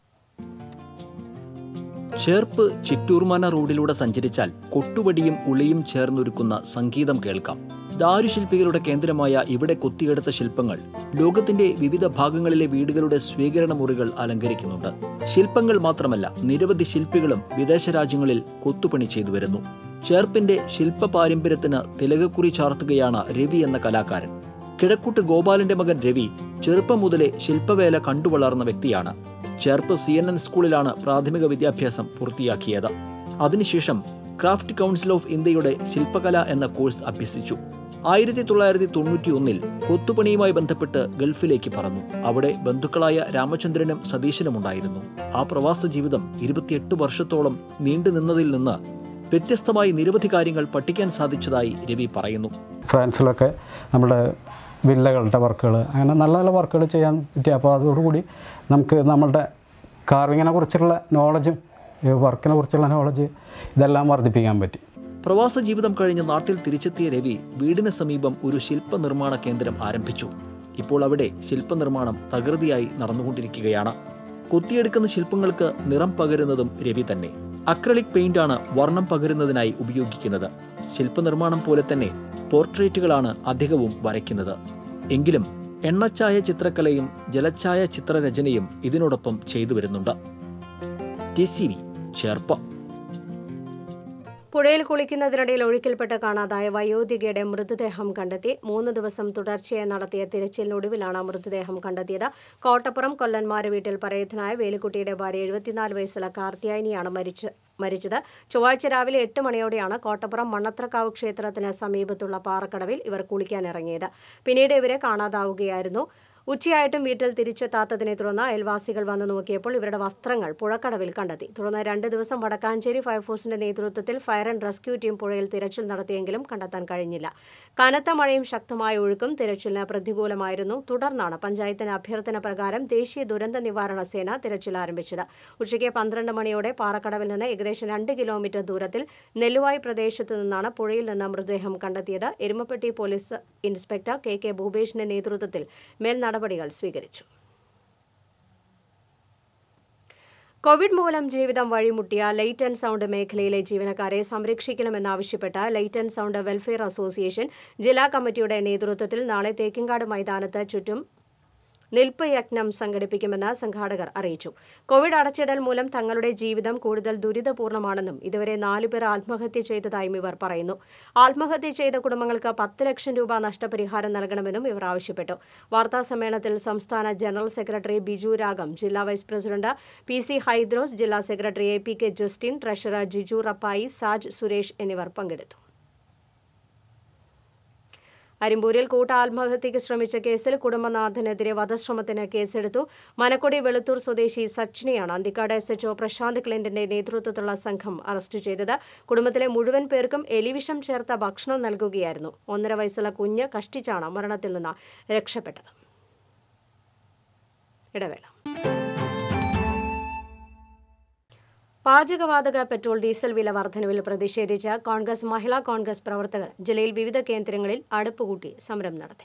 ചേർപ്പ് ചിറ്റൂർമന റോഡിലൂടെ സഞ്ചരിച്ചാൽ കൊട്ടുവടിയും ഉളിയും ചേർന്നൊരുക്കുന്ന സംഗീതം കേൾക്കാം ദാരുശില്പികളുടെ കേന്ദ്രമായ ഇവിടെ കൊത്തിയെടുത്ത ശില്പങ്ങൾ ലോകത്തിന്റെ വിവിധ ഭാഗങ്ങളിലെ വീടുകളുടെ സ്വീകരണ മുറികൾ അലങ്കരിക്കുന്നുണ്ട് ശില്പങ്ങൾ മാത്രമല്ല നിരവധി ശില്പികളും വിദേശ രാജ്യങ്ങളിൽ കൊത്തുപണി ചെയ്തു വരുന്നു ചേർപ്പിന്റെ ശില്പ പാരമ്പര്യത്തിന് തിലകക്കുറി ചാർത്തുകയാണ് രവി എന്ന കലാകാരൻ കിഴക്കൂട്ട് ഗോപാലന്റെ മകൻ രവി ചെറുപ്പം മുതലേ ശില്പവേല കണ്ടുവളർന്ന വ്യക്തിയാണ് ചേർപ്പ് സി എൻ എൻ സ്കൂളിലാണ് പ്രാഥമിക വിദ്യാഭ്യാസം പൂർത്തിയാക്കിയത് അതിനുശേഷം ക്രാഫ്റ്റ് കൗൺസിൽ ഓഫ് ഇന്ത്യയുടെ ശില്പകല എന്ന കോഴ്സ് അഭ്യസിച്ചു ആയിരത്തി തൊള്ളായിരത്തി തൊണ്ണൂറ്റി ഒന്നിൽ കൊത്തുപണിയുമായി ബന്ധപ്പെട്ട് ഗൾഫിലേക്ക് പറന്നു അവിടെ ബന്ധുക്കളായ രാമചന്ദ്രനും സതീശനും ഉണ്ടായിരുന്നു ആ പ്രവാസ ജീവിതം ഇരുപത്തിയെട്ട് വർഷത്തോളം നീണ്ടു നിന്നതിൽ നിന്ന് വ്യത്യസ്തമായി നിരവധി കാര്യങ്ങൾ പഠിക്കാൻ സാധിച്ചതായി രവി പറയുന്നു ഫ്രാൻസിലൊക്കെ നമ്മുടെ വില്ലകളുടെ വർക്കുകൾ അങ്ങനെ നല്ല നല്ല വർക്കുകൾ ചെയ്യാൻ പറ്റി അപ്പോൾ അതോടുകൂടി നമുക്ക് നമ്മളുടെ കാർവിങ്ങിനെ കുറിച്ചുള്ള നോളജും വർക്കിനെ കുറിച്ചുള്ള നോളജ് ഇതെല്ലാം വർദ്ധിപ്പിക്കാൻ പറ്റി പ്രവാസ ജീവിതം കഴിഞ്ഞ് നാട്ടിൽ തിരിച്ചെത്തിയ രവി വീടിന് സമീപം ഒരു ശില്പ നിർമ്മാണ കേന്ദ്രം ആരംഭിച്ചു ഇപ്പോൾ അവിടെ ശില്പനിർമ്മാണം തകൃതിയായി നടന്നുകൊണ്ടിരിക്കുകയാണ് കൊത്തിയെടുക്കുന്ന ശില്പങ്ങൾക്ക് നിറം പകരുന്നതും രവി തന്നെ അക്രലിക് പെയിന്റാണ് വർണ്ണം പകരുന്നതിനായി ഉപയോഗിക്കുന്നത് ശില്പനിർമ്മാണം പോലെ തന്നെ പോർട്രേറ്റുകളാണ് അധികവും വരയ്ക്കുന്നത് എങ്കിലും എണ്ണച്ചായ ചിത്രകലയും ജലച്ചായ ചിത്രരചനയും ഇതിനോടൊപ്പം ചെയ്തു വരുന്നുണ്ട് ടി സി വി ചേർപ്പ് പുഴയിൽ കുളിക്കുന്നതിനിടയിൽ ഒഴുക്കിൽപ്പെട്ട് കാണാതായ വയോധികയുടെ മൃതദേഹം കണ്ടെത്തി മൂന്ന് ദിവസം തുടർച്ചയായി നടത്തിയ തിരച്ചിലിനൊടുവിലാണ് മൃതദേഹം കണ്ടെത്തിയത് കോട്ടപ്പുറം കൊല്ലന്മാര് വീട്ടിൽ പറയത്തനായ വേലുക്കുട്ടിയുടെ ഭാര്യ എഴുപത്തിനാല് വയസ്സുള്ള കാർത്തിയായനിയാണ് മരിച്ച മരിച്ചത് ചൊവ്വാഴ്ച രാവിലെ എട്ട് മണിയോടെയാണ് കോട്ടപ്പുറം മണ്ണത്രക്കാവ് ക്ഷേത്രത്തിന് സമീപത്തുള്ള പാറക്കടവിൽ ഇവർ കുളിക്കാനിറങ്ങിയത് പിന്നീട് ഇവരെ കാണാതാവുകയായിരുന്നു ഉച്ചയായിട്ടും വീട്ടിൽ തിരിച്ചെത്താത്തതിനെ തുടർന്ന് അയൽവാസികൾ വന്നു നോക്കിയപ്പോൾ ഇവരുടെ വസ്ത്രങ്ങൾ പുഴക്കടവിൽ കണ്ടെത്തി തുടർന്ന് രണ്ട് ദിവസം വടക്കാഞ്ചേരി ഫയർഫോഴ്സിന്റെ നേതൃത്വത്തിൽ ഫയർ ആൻഡ് റെസ്ക്യൂ ടീം പുഴയിൽ തിരച്ചിൽ നടത്തിയെങ്കിലും കണ്ടെത്താൻ കഴിഞ്ഞില്ല കനത്ത മഴയും ശക്തമായ ഒഴുക്കും തിരച്ചിലിന് പ്രതികൂലമായിരുന്നു തുടർന്നാണ് പഞ്ചായത്തിന്റെ അഭ്യർത്ഥന പ്രകാരം ദേശീയ ദുരന്ത നിവാരണ സേന തിരച്ചിൽ ആരംഭിച്ചത് ഉച്ചയ്ക്ക് പന്ത്രണ്ട് മണിയോടെ പാറക്കടവിൽ നിന്ന് ഏകദേശം രണ്ട് കിലോമീറ്റർ ദൂരത്തിൽ നെല്ലുവായി പ്രദേശത്തു നിന്നാണ് പുഴയിൽ നിന്ന് മൃതദേഹം കണ്ടെത്തിയത് Erumapetty police inspector K K ഭൂപേഷിന്റെ നേതൃത്വത്തിൽ മേൽ നടപടികൾ സ്വീകരിച്ചു കോവിഡ് മൂലം ജീവിതം വഴിമുട്ടിയ ലൈറ്റ് ആൻഡ് സൗണ്ട് മേഖലയിലെ ജീവനക്കാരെ സംരക്ഷിക്കണമെന്നാവശ്യപ്പെട്ട് light and sound welfare association ജില്ലാ കമ്മിറ്റിയുടെ നേതൃത്വത്തിൽ നാളെ തേക്കിങ്കാട് മൈതാനത്ത് ചുറ്റും നിൽപ്പ് യജ്ഞം സംഘടിപ്പിക്കുമെന്ന് സംഘാടകർ അറിയിച്ചു കോവിഡ് അടച്ചിടൽ മൂലം തങ്ങളുടെ ജീവിതം കൂടുതൽ ദുരിതപൂർണ്ണമാണെന്നും ഇതുവരെ നാലുപേർ ആത്മഹത്യ ചെയ്തതായും ഇവർ പറയുന്നു ആത്മഹത്യ ചെയ്ത കുടുംബങ്ങൾക്ക് പത്ത് ലക്ഷം രൂപ നഷ്ടപരിഹാരം നൽകണമെന്നും ഇവർ ആവശ്യപ്പെട്ടു വാർത്താ സമ്മേളനത്തിൽ സംസ്ഥാന ജനറൽ സെക്രട്ടറി ബിജു രാഗം ജില്ലാ vice president P C Hydros ജില്ലാ secretary A P K Justin treasurer Jiju Rappai Saj Suresh എന്നിവർ പങ്കെടുത്തു അരിമ്പൂരിൽ കൂട്ട ആത്മഹത്യയ്ക്ക് ശ്രമിച്ച കേസിൽ കുടുംബനാഥനെതിരെ വധശ്രമത്തിന് കേസെടുത്തു മനക്കൊടി വെളുത്തൂർ സ്വദേശി സച്ചിനെയാണ് അന്തിക്കാട് എസ് എച്ച്ഒ പ്രശാന്ത് ക്ലിന്റിന്റെ നേതൃത്വത്തിലുള്ള സംഘം അറസ്റ്റ് ചെയ്തത് കുടുംബത്തിലെ മുഴുവൻ പേർക്കും എലിവിഷം ചേർത്ത ഭക്ഷണം നൽകുകയായിരുന്നു ഒന്നര വയസ്സുള്ള കുഞ്ഞ് കഷ്ടിച്ചാണ് മരണത്തിൽ നിന്ന് രക്ഷപ്പെട്ടത് ഇടവേള പാചകവാതക പെട്രോൾ ഡീസൽ വില വർധനവിൽ പ്രതിഷേധിച്ച കോൺഗ്രസ് മഹിളാ കോൺഗ്രസ് പ്രവർത്തകർ ജില്ലയിൽ വിവിധ കേന്ദ്രങ്ങളിൽ അടുപ്പുകൂട്ടി സമരം നടത്തി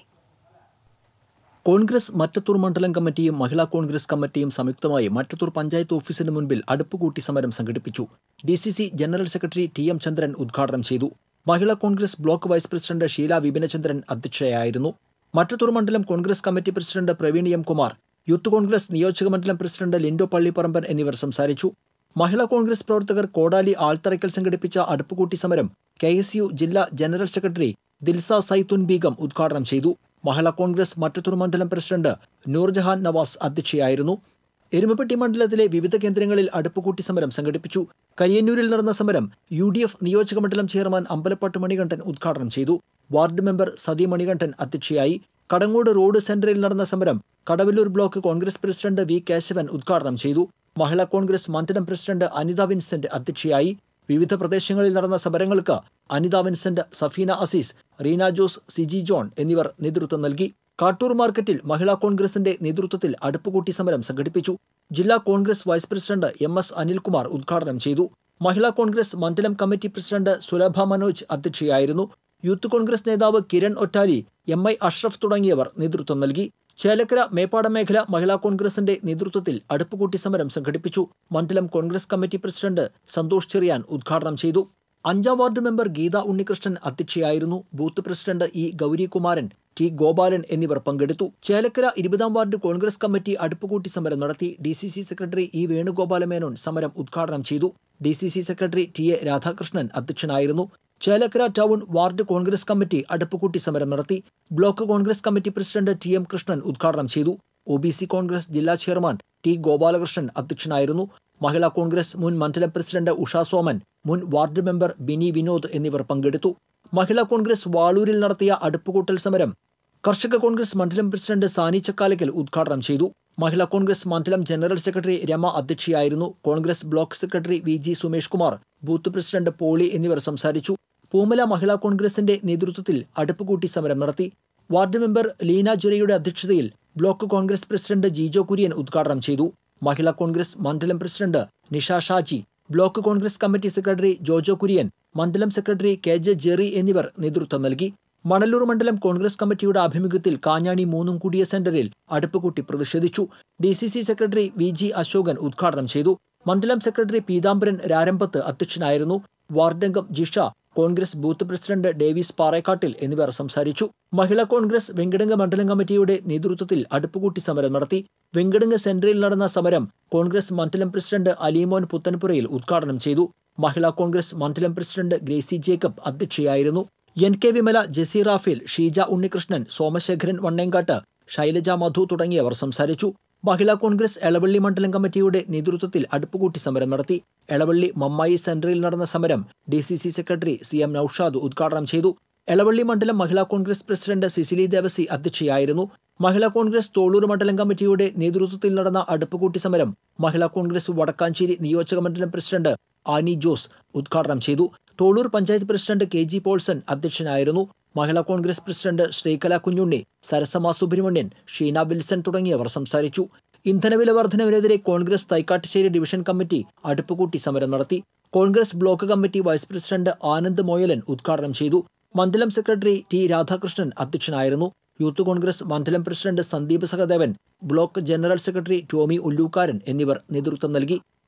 കോൺഗ്രസ് മറ്റത്തൂർ മണ്ഡലം കമ്മിറ്റിയും മഹിളാ കോൺഗ്രസ് കമ്മിറ്റിയും സംയുക്തമായി മറ്റത്തൂർ പഞ്ചായത്ത് ഓഫീസിന് മുൻപിൽ അടുപ്പുകൂട്ടി സമരം സംഘടിപ്പിച്ചു D C C general secretary T M Chandran ഉദ്ഘാടനം ചെയ്തു Mahila Congress block vice president Sheela Vipinachandran അധ്യക്ഷയായിരുന്നു മറ്റത്തൂർ മണ്ഡലം Congress committee president Praveen M Kumar Youth Congress നിയോജക മണ്ഡലം പ്രസിഡന്റ് ലിൻഡോ പള്ളിപ്പറമ്പൻ എന്നിവർ സംസാരിച്ചു മഹിളാ കോൺഗ്രസ് പ്രവർത്തകർ കോടാലി ആൾത്തറയ്ക്കൽ സംഘടിപ്പിച്ച അടുപ്പുകൂട്ടി സമരം കെ എസ് യു ജില്ലാ ജനറൽ സെക്രട്ടറി ദിൽസ സൈത്തുൻ ബീഗം ഉദ്ഘാടനം ചെയ്തു മഹിളാ കോൺഗ്രസ് മറ്റത്തൂർ മണ്ഡലം പ്രസിഡന്റ് നൂർജഹാൻ നവാസ് അധ്യക്ഷയായിരുന്നു എരുമപ്പെട്ടി മണ്ഡലത്തിലെ വിവിധ കേന്ദ്രങ്ങളിൽ അടുപ്പുകൂട്ടി സമരം സംഘടിപ്പിച്ചു കരിയന്നൂരിൽ നടന്ന സമരം യു ഡി എഫ് നിയോജക മണ്ഡലം ചെയർമാൻ അമ്പലപ്പാട്ട് മണികണ്ഠൻ ഉദ്ഘാടനം ചെയ്തു വാർഡ് മെമ്പർ സതി മണികണ്ഠൻ അധ്യക്ഷയായി കടങ്ങോട് റോഡ് സെന്ററിൽ നടന്ന സമരം Kadavallur block Congress president V Kesavan ഉദ്ഘാടനം ചെയ്തു മഹിളാ കോൺഗ്രസ് മണ്ഡലം പ്രസിഡന്റ് അനിത വിൻസെന്റ് അധ്യക്ഷയായി വിവിധ പ്രദേശങ്ങളിൽ നടന്ന സമരങ്ങൾക്ക് അനിത വിൻസെന്റ് സഫീന അസീസ് റീന ജോസ് സിജി ജോൺ എന്നിവർ നേതൃത്വം നൽകി കാട്ടൂർ മാർക്കറ്റിൽ മഹിളാ കോൺഗ്രസിന്റെ നേതൃത്വത്തിൽ അടുപ്പുകൂട്ടി സമരം സംഘടിപ്പിച്ചു ജില്ലാ Congress vice president M S Anilkumar ഉദ്ഘാടനം ചെയ്തു മഹിളാ കോൺഗ്രസ് മണ്ഡലം കമ്മിറ്റി പ്രസിഡന്റ് സുലഭ മനോജ് അധ്യക്ഷയായിരുന്നു യൂത്ത് കോൺഗ്രസ് നേതാവ് കിരൺ ഒറ്റാലി എം ഐ അഷ്റഫ് തുടങ്ങിയവർ നേതൃത്വം നൽകി ചേലക്കര മേപ്പാട മേഖല മഹിളാ കോൺഗ്രസിന്റെ നേതൃത്വത്തിൽ അടുപ്പുകൂട്ടി സമരം സംഘടിപ്പിച്ചു മണ്ഡലം കോൺഗ്രസ് കമ്മിറ്റി പ്രസിഡന്റ് സന്തോഷ് ചെറിയാൻ ഉദ്ഘാടനം ചെയ്തു അഞ്ചാം വാർഡ് മെമ്പർ ഗീത ഉണ്ണികൃഷ്ണൻ അധ്യക്ഷയായിരുന്നു booth president E Gaurikumaran T Gopalan എന്നിവർ പങ്കെടുത്തു ചേലക്കര ഇരുപതാം വാർഡ് കോൺഗ്രസ് കമ്മിറ്റി അടുപ്പുകൂട്ടി സമരം നടത്തി D C C secretary E Venugopala Menon സമരം ഉദ്ഘാടനം ചെയ്തു D C C secretary T A Radhakrishnan അധ്യക്ഷനായിരുന്നു Chelakkara town ward Congress committee അടുപ്പുകൂട്ടി സമരം നടത്തി block Congress committee president T M Krishnan ഉദ്ഘാടനം ചെയ്തു ഒ ബി സി കോൺഗ്രസ് ജില്ലാ ചെയർമാൻ ടി ഗോപാലകൃഷ്ണൻ അധ്യക്ഷനായിരുന്നു മഹിളാ കോൺഗ്രസ് മുൻ മണ്ഡലം പ്രസിഡന്റ് ഉഷാ സോമൻ മുൻ വാർഡ് മെമ്പർ ബിനി വിനോദ് എന്നിവർ പങ്കെടുത്തു മഹിളാ കോൺഗ്രസ് വാളൂരിൽ നടത്തിയ അടുപ്പുകൂട്ടൽ സമരം കർഷക കോൺഗ്രസ് മണ്ഡലം പ്രസിഡന്റ് സാനി ചക്കാലക്കൽ ഉദ്ഘാടനം ചെയ്തു മഹിളാ കോൺഗ്രസ് മണ്ഡലം ജനറൽ സെക്രട്ടറി രമ അധ്യക്ഷയായിരുന്നു Congress block secretary V G Sumesh Kumar booth president Poly എന്നിവർ സംസാരിച്ചു പൂമല മഹിളാ കോൺഗ്രസിന്റെ നേതൃത്വത്തിൽ അടുപ്പുകൂട്ടി സമരം നടത്തി വാർഡ് മെമ്പർ ലീന ജുരയുടെ അധ്യക്ഷതയിൽ ബ്ലോക്ക് കോൺഗ്രസ് പ്രസിഡന്റ് ജിജോ കുര്യൻ ഉദ്ഘാടനം ചെയ്തു മഹിളാ കോൺഗ്രസ് മണ്ഡലം president Nisha Shaji block Congress committee secretary Jojo Kurian മണ്ഡലം സെക്രട്ടറി കെ ജെ ജെറി എന്നിവർ നേതൃത്വം നൽകി മണലൂർ മണ്ഡലം കോൺഗ്രസ് കമ്മിറ്റിയുടെ ആഭിമുഖ്യത്തിൽ കാഞ്ഞാണി മൂന്നും കൂടിയ സെന്ററിൽ അടുപ്പുകൂട്ടി പ്രതിഷേധിച്ചു D C C secretary V G Ashokan ഉദ്ഘാടനം ചെയ്തു മണ്ഡലം സെക്രട്ടറി പീതാംബരൻ രാരമ്പത്ത് അധ്യക്ഷനായിരുന്നു വാർഡംഗം ജിഷ കോൺഗ്രസ് ബൂത്ത് പ്രസിഡന്റ് ഡേവിസ് പാറേക്കാട്ടിൽ എന്നിവർ സംസാരിച്ചു മഹിളാ കോൺഗ്രസ് വെങ്കടംഗ മണ്ഡലം കമ്മിറ്റിയുടെ നേതൃത്വത്തിൽ അടുപ്പുകൂട്ടി സമരം നടത്തി വെങ്കടംഗ സെന്ററിൽ നടന്ന സമരം കോൺഗ്രസ് മണ്ഡലം പ്രസിഡന്റ് അലീമോൻ പുത്തൻപുരയിൽ ഉദ്ഘാടനം ചെയ്തു മഹിളാ കോൺഗ്രസ് മണ്ഡലം പ്രസിഡന്റ് ഗ്രേസി ജേക്കബ് അധ്യക്ഷയായിരുന്നു എൻ കെ വിമല ജെസി റാഫേൽ ഷീജ ഉണ്ണികൃഷ്ണൻ സോമശേഖരൻ വണ്ണേങ്കാട്ട് ശൈലജ മധു തുടങ്ങിയവർ സംസാരിച്ചു മഹിളാ കോൺഗ്രസ് എളവള്ളി മണ്ഡലം കമ്മിറ്റിയുടെ നേതൃത്വത്തിൽ അടുപ്പുകൂട്ടി സമരം നടത്തി എളവള്ളി മമ്മായി സെന്ററിൽ നടന്ന സമരം D C C secretary C M Noushad ഉദ്ഘാടനം ചെയ്തു എളവള്ളി മണ്ഡലം മഹിളാ കോൺഗ്രസ് പ്രസിഡന്റ് സിസിലി ദേവസി അധ്യക്ഷയായിരുന്നു മഹിളാ കോൺഗ്രസ് തോളൂർ മണ്ഡലം കമ്മിറ്റിയുടെ നേതൃത്വത്തിൽ നടന്ന അടുപ്പുകൂട്ടി സമരം മഹിളാ കോൺഗ്രസ് വടക്കാഞ്ചേരി നിയോജക മണ്ഡലം പ്രസിഡന്റ് ആനി ജോസ് ഉദ്ഘാടനം ചെയ്തു Thollur panchayat president K G Polson അധ്യക്ഷനായിരുന്നു മഹിളാ കോൺഗ്രസ് പ്രസിഡന്റ് ശ്രീകല കുഞ്ഞുണ്ണി സരസമ സുബ്രഹ്മണ്യൻ ഷീന വിൽസൺ തുടങ്ങിയവർ സംസാരിച്ചു ഇന്ധനവില വർധനവിനെതിരെ കോൺഗ്രസ് തൈക്കാട്ടുശ്ശേരി ഡിവിഷൻ കമ്മിറ്റി അടുപ്പുകൂട്ടി സമരം നടത്തി Congress block committee vice president Anand Moyalan ഉദ്ഘാടനം ചെയ്തു മണ്ഡലം സെക്രട്ടറി ടി രാധാകൃഷ്ണൻ അധ്യക്ഷനായിരുന്നു യൂത്ത് കോൺഗ്രസ് മണ്ഡലം president Sandeep Sahadevan block general secretary Tomy Ullookkaran എന്നിവർ നേതൃത്വം നൽകി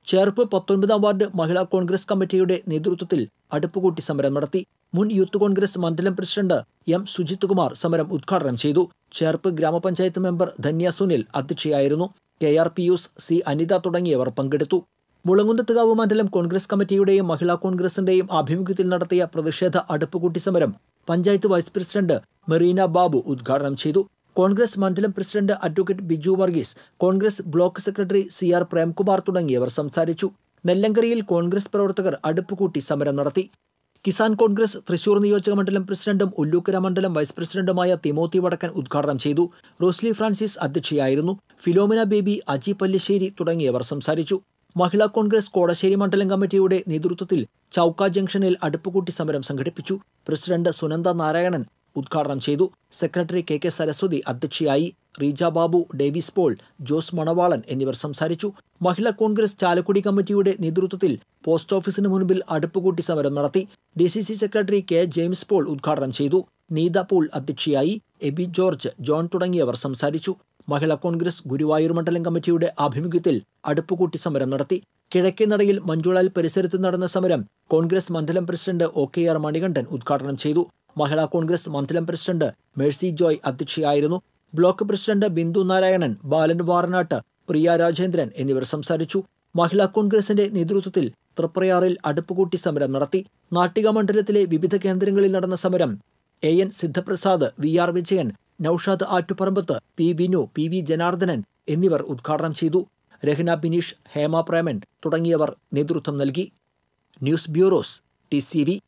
ചേർപ്പ് പത്തൊൻപതാം വാർഡ് മഹിളാ കോൺഗ്രസ് കമ്മിറ്റിയുടെ നേതൃത്വത്തിൽ അടുപ്പുകൂട്ടി സമരം നടത്തി മുൻ യൂത്ത് കോൺഗ്രസ് മണ്ഡലം പ്രസിഡന്റ് എം സുജിത് കുമാർ സമരം ഉദ്ഘാടനം ചെയ്തു ചേർപ്പ് ഗ്രാമപഞ്ചായത്ത് മെമ്പർ ധന്യ സുനിൽ അധ്യക്ഷയായിരുന്നു K R Pius C Anitha തുടങ്ങിയവർ പങ്കെടുത്തു മുളങ്കുന്നത്തുകാവ് മണ്ഡലം കോൺഗ്രസ് കമ്മിറ്റിയുടെയും മഹിളാ കോൺഗ്രസിന്റെയും ആഭിമുഖ്യത്തിൽ നടത്തിയ പ്രതിഷേധ അടുപ്പുകൂട്ടി സമരം പഞ്ചായത്ത് വൈസ് പ്രസിഡന്റ് മെറീന ബാബു ഉദ്ഘാടനം ചെയ്തു കോൺഗ്രസ് മണ്ഡലം president advocate Biju Varghese Congress block secretary C R Premkumar തുടങ്ങിയവർ സംസാരിച്ചു നെല്ലങ്കരയിൽ കോൺഗ്രസ് പ്രവർത്തകർ അടുപ്പുകൂട്ടി സമരം നടത്തി കിസാൻ കോൺഗ്രസ് തൃശൂർ നിയോജക മണ്ഡലം പ്രസിഡന്റും ഉല്ലൂക്കര മണ്ഡലം വൈസ് പ്രസിഡന്റുമായ തിമോത്തി വടക്കൻ ഉദ്ഘാടനം ചെയ്തു റോസ്ലി ഫ്രാൻസിസ് അധ്യക്ഷയായിരുന്നു ഫിലോമിന ബേബി അജി പല്ലിശ്ശേരി തുടങ്ങിയവർ സംസാരിച്ചു മഹിളാ കോൺഗ്രസ് കോടശ്ശേരി മണ്ഡലം കമ്മിറ്റിയുടെ നേതൃത്വത്തിൽ ചൌക്ക ജംഗ്ഷനിൽ അടുപ്പുകൂട്ടി സമരം സംഘടിപ്പിച്ചു പ്രസിഡന്റ് സുനന്ദ നാരായണൻ ഉദ്ഘാടനം ചെയ്തു സെക്രട്ടറി കെ കെ സരസ്വതി അധ്യക്ഷയായി റീജ ബാബു ഡേവിസ് പോൾ ജോസ് മണവാളൻ എന്നിവർ സംസാരിച്ചു മഹിളാ കോൺഗ്രസ് ചാലക്കുടി കമ്മിറ്റിയുടെ നേതൃത്വത്തിൽ പോസ്റ്റ് ഓഫീസിന് മുൻപിൽ അടുപ്പുകൂട്ടി സമരം നടത്തി D C C secretary K James Paul ഉദ്ഘാടനം ചെയ്തു നീത പോൾ അധ്യക്ഷയായി എബി ജോർജ് ജോൺ തുടങ്ങിയവർ സംസാരിച്ചു മഹിളാ കോൺഗ്രസ് ഗുരുവായൂർ മണ്ഡലം കമ്മിറ്റിയുടെ ആഭിമുഖ്യത്തിൽ അടുപ്പുകൂട്ടി സമരം നടത്തി കിഴക്കേ നടയിൽ മഞ്ജുളാൽ പരിസരത്ത് നടന്ന സമരം കോൺഗ്രസ് മണ്ഡലം president O K R Manikandan ഉദ്ഘാടനം ചെയ്തു മഹിളാ കോൺഗ്രസ് മണ്ഡലം പ്രസിഡന്റ് മേഴ്സി ജോയ് അധ്യക്ഷയായിരുന്നു ബ്ലോക്ക് പ്രസിഡന്റ് ബിന്ദു നാരായണൻ ബാലൻ വാറനാട്ട് പ്രിയ രാജേന്ദ്രൻ എന്നിവർ സംസാരിച്ചു മഹിളാ കോൺഗ്രസിന്റെ നേതൃത്വത്തിൽ തൃപ്രയാറിൽ അടുപ്പുകൂട്ടി സമരം നടത്തി നാട്ടിക മണ്ഡലത്തിലെ വിവിധ കേന്ദ്രങ്ങളിൽ നടന്ന സമരം A N Sidhaprasad V R Vijayan Noushad Attuparambath P Vinu P V Janardhanan എന്നിവർ ഉദ്ഘാടനം ചെയ്തു രഹ്ന ബിനീഷ് ഹേമ പ്രേമൻ തുടങ്ങിയവർ നേതൃത്വം നൽകി news bureaus T C V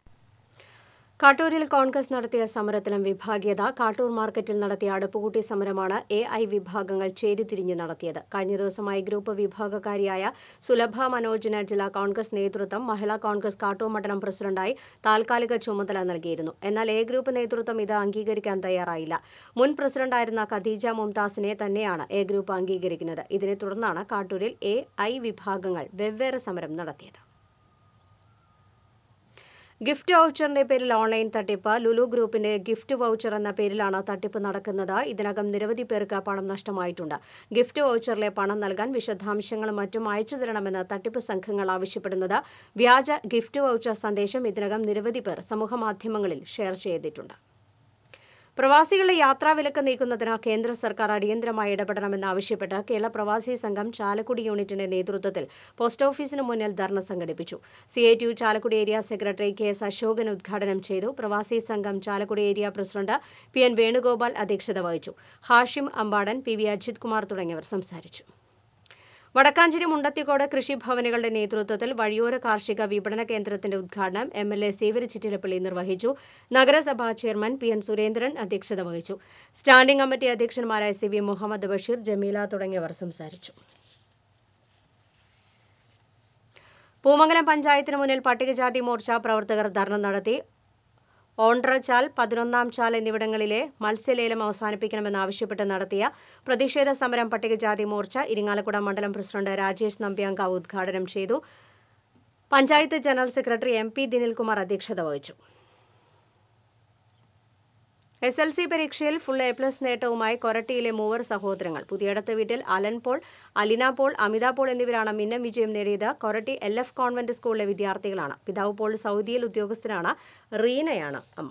കാട്ടൂരിൽ കോൺഗ്രസ് നടത്തിയ സമരത്തിലും വിഭാഗീയത കാട്ടൂർ മാർക്കറ്റിൽ നടത്തിയ അടുപ്പുകൂട്ടി സമരമാണ് എ ഐ വിഭാഗങ്ങൾ ചേരിതിരിഞ്ഞ് നടത്തിയത് കഴിഞ്ഞ ദിവസമായി ഗ്രൂപ്പ് വിഭാഗക്കാരിയായ സുലഭ മനോജിന് ജില്ലാ കോൺഗ്രസ് നേതൃത്വം മഹിളാ കോൺഗ്രസ് കാട്ടൂർ മണ്ഡലം പ്രസിഡന്റായി താൽക്കാലിക ചുമതല നൽകിയിരുന്നു എന്നാൽ എ ഗ്രൂപ്പ് നേതൃത്വം ഇത് അംഗീകരിക്കാൻ തയ്യാറായില്ല മുൻ പ്രസിഡന്റായിരുന്ന ഖദീജ മുംതാസിനെ തന്നെയാണ് എ ഗ്രൂപ്പ് അംഗീകരിക്കുന്നത് ഇതിനെ തുടർന്നാണ് കാട്ടൂരിൽ എ ഐ വിഭാഗങ്ങൾ വെവ്വേറെ സമരം നടത്തിയത് ഗിഫ്റ്റ് വൗച്ചറിന്റെ പേരിൽ ഓൺലൈൻ തട്ടിപ്പ് ലുലു ഗ്രൂപ്പിന്റെ ഗിഫ്റ്റ് വൗച്ചർ എന്ന പേരിലാണ് തട്ടിപ്പ് നടക്കുന്നത് ഇതിനകം നിരവധി പേർക്ക് പണം നഷ്ടമായിട്ടുണ്ട് ഗിഫ്റ്റ് വൗച്ചറിലെ പണം നൽകാൻ വിശദാംശങ്ങളും മറ്റും അയച്ചു തരണമെന്ന് തട്ടിപ്പ് സംഘങ്ങൾ ആവശ്യപ്പെടുന്നത് വ്യാജ ഗിഫ്റ്റ് വൗച്ചർ സന്ദേശം ഇതിനകം നിരവധി പേർ സമൂഹമാധ്യമങ്ങളിൽ ഷെയർ ചെയ്തിട്ടുണ്ട് പ്രവാസികളുടെ യാത്രാവിലക്ക് നീക്കുന്നതിന് കേന്ദ്ര സർക്കാർ അടിയന്തരമായി ഇടപെടണമെന്നാവശ്യപ്പെട്ട് കേരള പ്രവാസി സംഘം ചാലക്കുടി യൂണിറ്റിന്റെ നേതൃത്വത്തിൽ പോസ്റ്റ് ഓഫീസിന് മുന്നിൽ ധർണ സംഘടിപ്പിച്ചു C I T U Chalakudy area secretary K S Ashokan ഉദ്ഘാടനം ചെയ്തു പ്രവാസി സംഘം Chalakudy area president P N Venugopal അധ്യക്ഷത വഹിച്ചു ഹാഷിം അമ്പാടൻ പി വി അജിത് കുമാർ തുടങ്ങിയവർ സംസാരിച്ചു വടക്കാഞ്ചേരി മുണ്ടത്തിക്കോട് കൃഷിഭവനുകളുടെ നേതൃത്വത്തിൽ വഴിയോര കാർഷിക വിപണന കേന്ദ്രത്തിന്റെ ഉദ്ഘാടനം M L A Sevari Chittilappally നിർവഹിച്ചു നഗരസഭാ ചെയർമാൻ പി എൻ സുരേന്ദ്രൻ അധ്യക്ഷത വഹിച്ചു സ്റ്റാൻഡിംഗ് കമ്മിറ്റി അധ്യക്ഷന്മാരായ സി വി മുഹമ്മദ് ബഷീർ ജമീല തുടങ്ങിയവർ സംസാരിച്ചു പൂമംഗലം പഞ്ചായത്തിന് മുന്നിൽ പട്ടികജാതി മോർച്ച പ്രവർത്തകർ ധർണ നടത്തി ഓൺട്രചാൽ പതിനൊന്നാം ചാൽ എന്നിവിടങ്ങളിലെ മത്സ്യലേലം അവസാനിപ്പിക്കണമെന്നാവശ്യപ്പെട്ട് നടത്തിയ പ്രതിഷേധ സമരം പട്ടികജാതി മോർച്ച ഇരിങ്ങാലക്കുട മണ്ഡലം പ്രസിഡന്റ് രാജേഷ് നമ്പ്യാങ്കാവ് ഉദ്ഘാടനം ചെയ്തു panchayat general secretary M P Dinilkumar അധ്യക്ഷത വഹിച്ചു എസ് എൽ സി പരീക്ഷയിൽ ഫുൾ എ പ്ലസ് നേട്ടവുമായി കൊരട്ടിയിലെ മൂവർ സഹോദരങ്ങൾ പുതിയടത്ത് വീട്ടിൽ അലൻ പോൾ അലിന പോൾ അമിത പോൾ എന്നിവരാണ് മിന്നം വിജയം നേടിയത് കൊരട്ടി എൽ എഫ് കോൺവെന്റ് സ്കൂളിലെ വിദ്യാർത്ഥികളാണ് പിതാവ് പോൾ സൗദിയിൽ ഉദ്യോഗസ്ഥനാണ് റീനയാണ് അമ്മ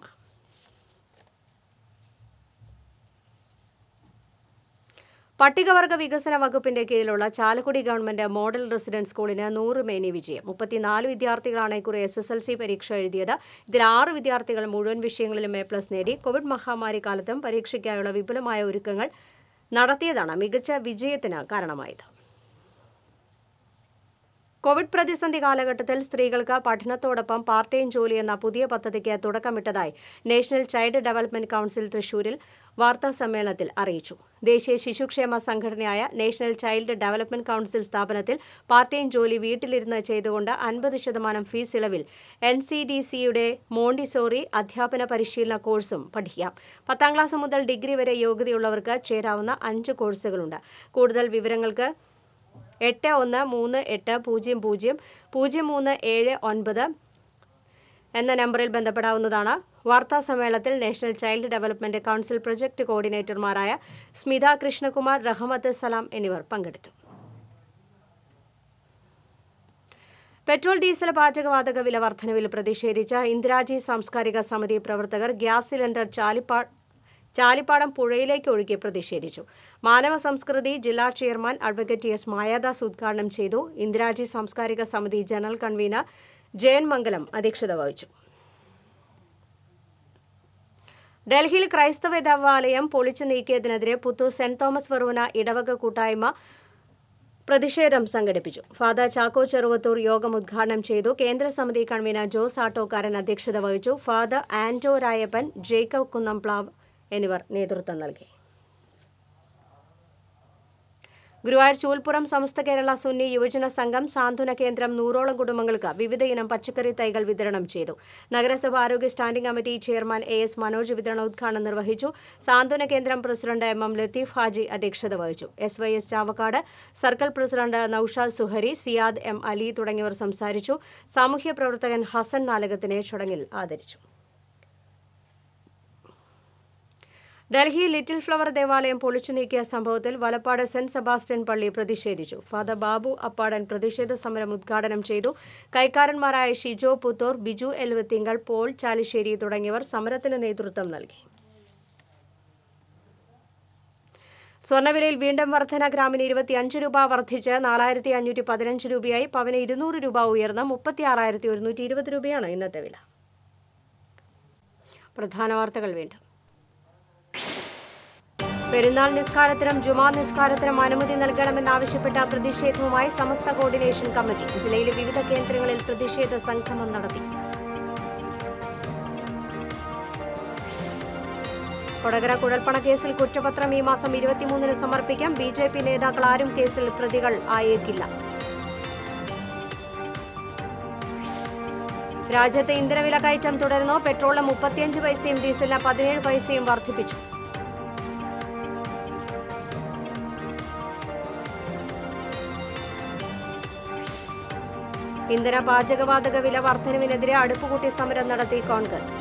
പട്ടികവർഗ വികസന വകുപ്പിന്റെ കീഴിലുള്ള ചാലക്കുടി ഗവൺമെന്റ് മോഡൽ റെസിഡൻസ് സ്കൂളിന് നൂറ് മേനി വിജയം മുപ്പത്തിനാല് വിദ്യാർത്ഥികളാണ് ഇക്കുറി എസ് എസ് എൽ സി പരീക്ഷ എഴുതിയത് ഇതിൽ ആറ് വിദ്യാർത്ഥികൾ മുഴുവൻ വിഷയങ്ങളിലും എ പ്ലസ് നേടി കോവിഡ് മഹാമാരി കാലത്തും പരീക്ഷയ്ക്കായുള്ള വിപുലമായ ഒരുക്കങ്ങൾ നടത്തിയതാണ് മികച്ച വിജയത്തിന് കാരണമായത് കോവിഡ് പ്രതിസന്ധി കാലഘട്ടത്തിൽ സ്ത്രീകൾക്ക് പഠനത്തോടൊപ്പം പാർട്ട് ടൈം ജോലി എന്ന പുതിയ പദ്ധതിക്ക് തുടക്കമിട്ടതായി നാഷണൽ ചൈൽഡ് ഡെവലപ്മെന്റ് കൌൺസിൽ തൃശൂരിൽ വാർത്താ സമ്മേളനത്തിൽ അറിയിച്ചു ദേശീയ ശിശുക്ഷേമ സംഘടനയായ നാഷണൽ ചൈൽഡ് ഡെവലപ്മെന്റ് കൌൺസിൽ സ്ഥാപനത്തിൽ പാർട്ട് ടൈം ജോലി വീട്ടിലിരുന്ന് ചെയ്തുകൊണ്ട് അൻപത് ശതമാനം ഫീസ് ഇളവിൽ എൻ സി ഡി സിയുടെ മോണ്ടിസോറി അധ്യാപന പരിശീലന കോഴ്സും പഠിക്കാം പത്താം ക്ലാസ് മുതൽ ഡിഗ്രി വരെ യോഗ്യതയുള്ളവർക്ക് ചേരാവുന്ന അഞ്ച് കോഴ്സുകളുണ്ട് കൂടുതൽ വിവരങ്ങൾക്ക് എട്ട് ഒന്ന് മൂന്ന് എട്ട് പൂജ്യം പൂജ്യം പൂജ്യം മൂന്ന് ഏഴ് ഒൻപത് എന്ന നമ്പറിൽ ബന്ധപ്പെടാവുന്നതാണ് വാർത്താ സമ്മേളനത്തിൽ national child development council project കോർഡിനേറ്റർമാരായ സ്മിത കൃഷ്ണകുമാർ റഹമത്ത് സലാം എന്നിവർ പങ്കെടുത്തു പെട്രോൾ ഡീസൽ പാചകവാതക വില വർധനവിൽ പ്രതിഷേധിച്ച് ഇന്ദിരാജി സാംസ്കാരിക സമിതി പ്രവർത്തകർ ഗ്യാസ് സിലിണ്ടർ ചാലിപ്പാ ചാലിപ്പാടം പുഴയിലേക്ക് ഒഴുകി പ്രതിഷേധിച്ചു മാനവ സംസ്കൃതി ജില്ലാ ചെയർമാൻ അഡ്വക്കേറ്റ് എസ് മായാദാസ് ഉദ്ഘാടനം ചെയ്തു ഇന്ദിരാജി സാംസ്കാരിക സമിതി ജനറൽ കൺവീനർ ജയൻ മംഗലം അധ്യക്ഷത വഹിച്ചു ഡൽഹിയിൽ ക്രൈസ്തവ ദേവാലയം പൊളിച്ചു നീക്കിയതിനെതിരെ പുത്തൂർ സെന്റ് തോമസ് ഫെറൂന ഇടവക കൂട്ടായ്മ പ്രതിഷേധം സംഘടിപ്പിച്ചു ഫാദർ ചാക്കോ ചെറുവത്തൂർ യോഗം ഉദ്ഘാടനം ചെയ്തു കേന്ദ്ര സമിതി കൺവീനർ ജോസ് ആട്ടോക്കാരൻ അധ്യക്ഷത വഹിച്ചു ഫാദർ ആന്റോ രായപ്പൻ ജേക്കബ് കുന്നംപ്ലാവ് എന്നിവർ നേതൃത്വം നൽകി ഗുരുവായൂർ ചൂൽപ്പുറം സമസ്ത കേരള സുന്നി യുവജന സംഘം സാന്ത്വന കേന്ദ്രം നൂറോളം കുടുംബങ്ങൾക്ക് വിവിധ ഇനം പച്ചക്കറി തൈകൾ വിതരണം ചെയ്തു നഗരസഭ ആരോഗ്യ standing committee chairman A S Manoj വിതരണോദ്ഘാടനം നിർവഹിച്ചു സാന്ത്വന കേന്ദ്രം president M M Latheef Haji അധ്യക്ഷത വഹിച്ചു S Y S Chavakkad circle president Noushad Suhari Siyad M Ali തുടങ്ങിയവർ സംസാരിച്ചു സാമൂഹ്യ പ്രവർത്തകൻ ഹസൻ നാലകത്തിനെ ചടങ്ങിൽ ആദരിച്ചു ഡൽഹി ലിറ്റിൽ ഫ്ലവർ ദേവാലയം പൊളിച്ചു നീക്കിയ സംഭവത്തിൽ വലപ്പാട് സെന്റ് സെബാസ്റ്റ്യൻ പള്ളി പ്രതിഷേധിച്ചു ഫാദർ ബാബു അപ്പാടൻ പ്രതിഷേധ സമരം ഉദ്ഘാടനം ചെയ്തു കൈക്കാരന്മാരായ ഷിജോ പുത്തൂർ ബിജു എൽവത്തിങ്കൽ പോൾ ചാലിശ്ശേരി തുടങ്ങിയവർ സമരത്തിന് നേതൃത്വം നൽകി സ്വർണ്ണവിലയിൽ വീണ്ടും വർധന ഗ്രാമിന് ഇരുപത്തിയഞ്ച് രൂപ വർദ്ധിച്ച് നാലായിരത്തി അഞ്ഞൂറ്റി പതിനഞ്ച് രൂപയായി പവന് ഇരുന്നൂറ് രൂപ ഉയർന്ന് മുപ്പത്തി ആറായിരത്തി ഒരുന്നൂറ്റി ഇരുപത് രൂപയാണ് ഇന്നത്തെ വില പ്രധാന വാർത്തകൾ വീണ്ടും പെരുന്നാൾ നിസ്കാരത്തിനും ജുമാ നിസ്കാരത്തിനും അനുമതി നൽകണമെന്നാവശ്യപ്പെട്ട പ്രതിഷേധവുമായി സമസ്ത കോർഡിനേഷൻ കമ്മിറ്റി ജില്ലയിലെ വിവിധ കേന്ദ്രങ്ങളിൽ പ്രതിഷേധ സംഗമം നടത്തി കൊടകര കുഴൽപ്പണ കേസിൽ കുറ്റപത്രം ഈ മാസം ഇരുപത്തിമൂന്നിന് സമർപ്പിക്കാം ബി ജെ പി നേതാക്കൾ ആരും കേസിൽ പ്രതികൾ ആയേക്കില്ല രാജ്യത്ത് ഇന്ധനവില കയറ്റം തുടരുന്നു പെട്രോളിന് മുപ്പത്തിയഞ്ച് പൈസയും ഡീസലിന് പതിനേഴ് പൈസയും വർദ്ധിപ്പിച്ചു ഇന്ധന പാചകവാതക വില വർധനവിനെതിരെ അടുപ്പുകൂട്ടി സമരം നടത്തി കോൺഗ്രസ്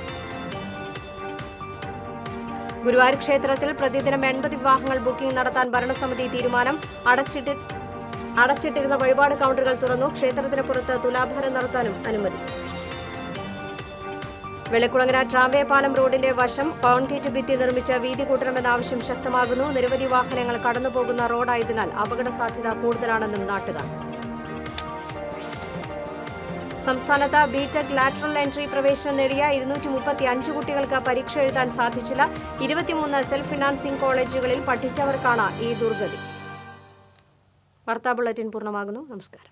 ഗുരുവായൂർ ക്ഷേത്രത്തിൽ പ്രതിദിനം എൺപത് വിവാഹങ്ങൾ ബുക്കിംഗ് നടത്താൻ ഭരണസമിതി തീരുമാനം അടച്ചിട്ട് അടച്ചിട്ടിരുന്ന വഴിപാട് കൗണ്ടറുകൾ തുറന്നു ക്ഷേത്രത്തിന് പുറത്ത് തുലാഭാരം നടത്താനും അനുമതി വെള്ളക്കുളങ്ങര ട്രാംവേ പാലം റോഡിന്റെ വശം കോൺക്രീറ്റ് ഭിത്തി നിർമ്മിച്ച് വീതി കൂട്ടണമെന്ന ആവശ്യം ശക്തമാകുന്നു നിരവധി വാഹനങ്ങൾ കടന്നുപോകുന്ന റോഡായതിനാൽ അപകട സാധ്യത കൂടുതലാണെന്നും നാട്ടുകാർ സംസ്ഥാനത്ത് ബിടെക് ലാറ്ററൽ എൻട്രി പ്രവേശനം നേടിയ ഇരുന്നൂറ്റി മുപ്പത്തി അഞ്ച് കുട്ടികൾക്ക് പരീക്ഷ എഴുതാൻ സാധിച്ചില്ല ഇരുപത്തിമൂന്ന് സെൽഫ് ഫിനാൻസിംഗ് കോളേജുകളിൽ പഠിച്ചവർക്കാണ് ഈ ദുർഗതി വാർത്താ ബുള്ളറ്റിൻ പൂർണ്ണമാകുന്നു നമസ്കാരം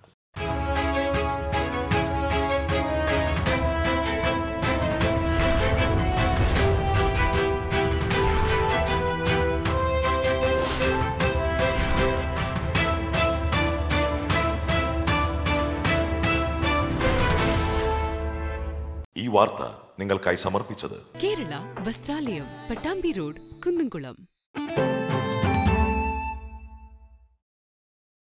ഈ വാർത്ത നിങ്ങൾക്കായി സമർപ്പിച്ചത് കേരള വസ്ത്രാലയം പട്ടാമ്പി റോഡ് കുന്നംകുളം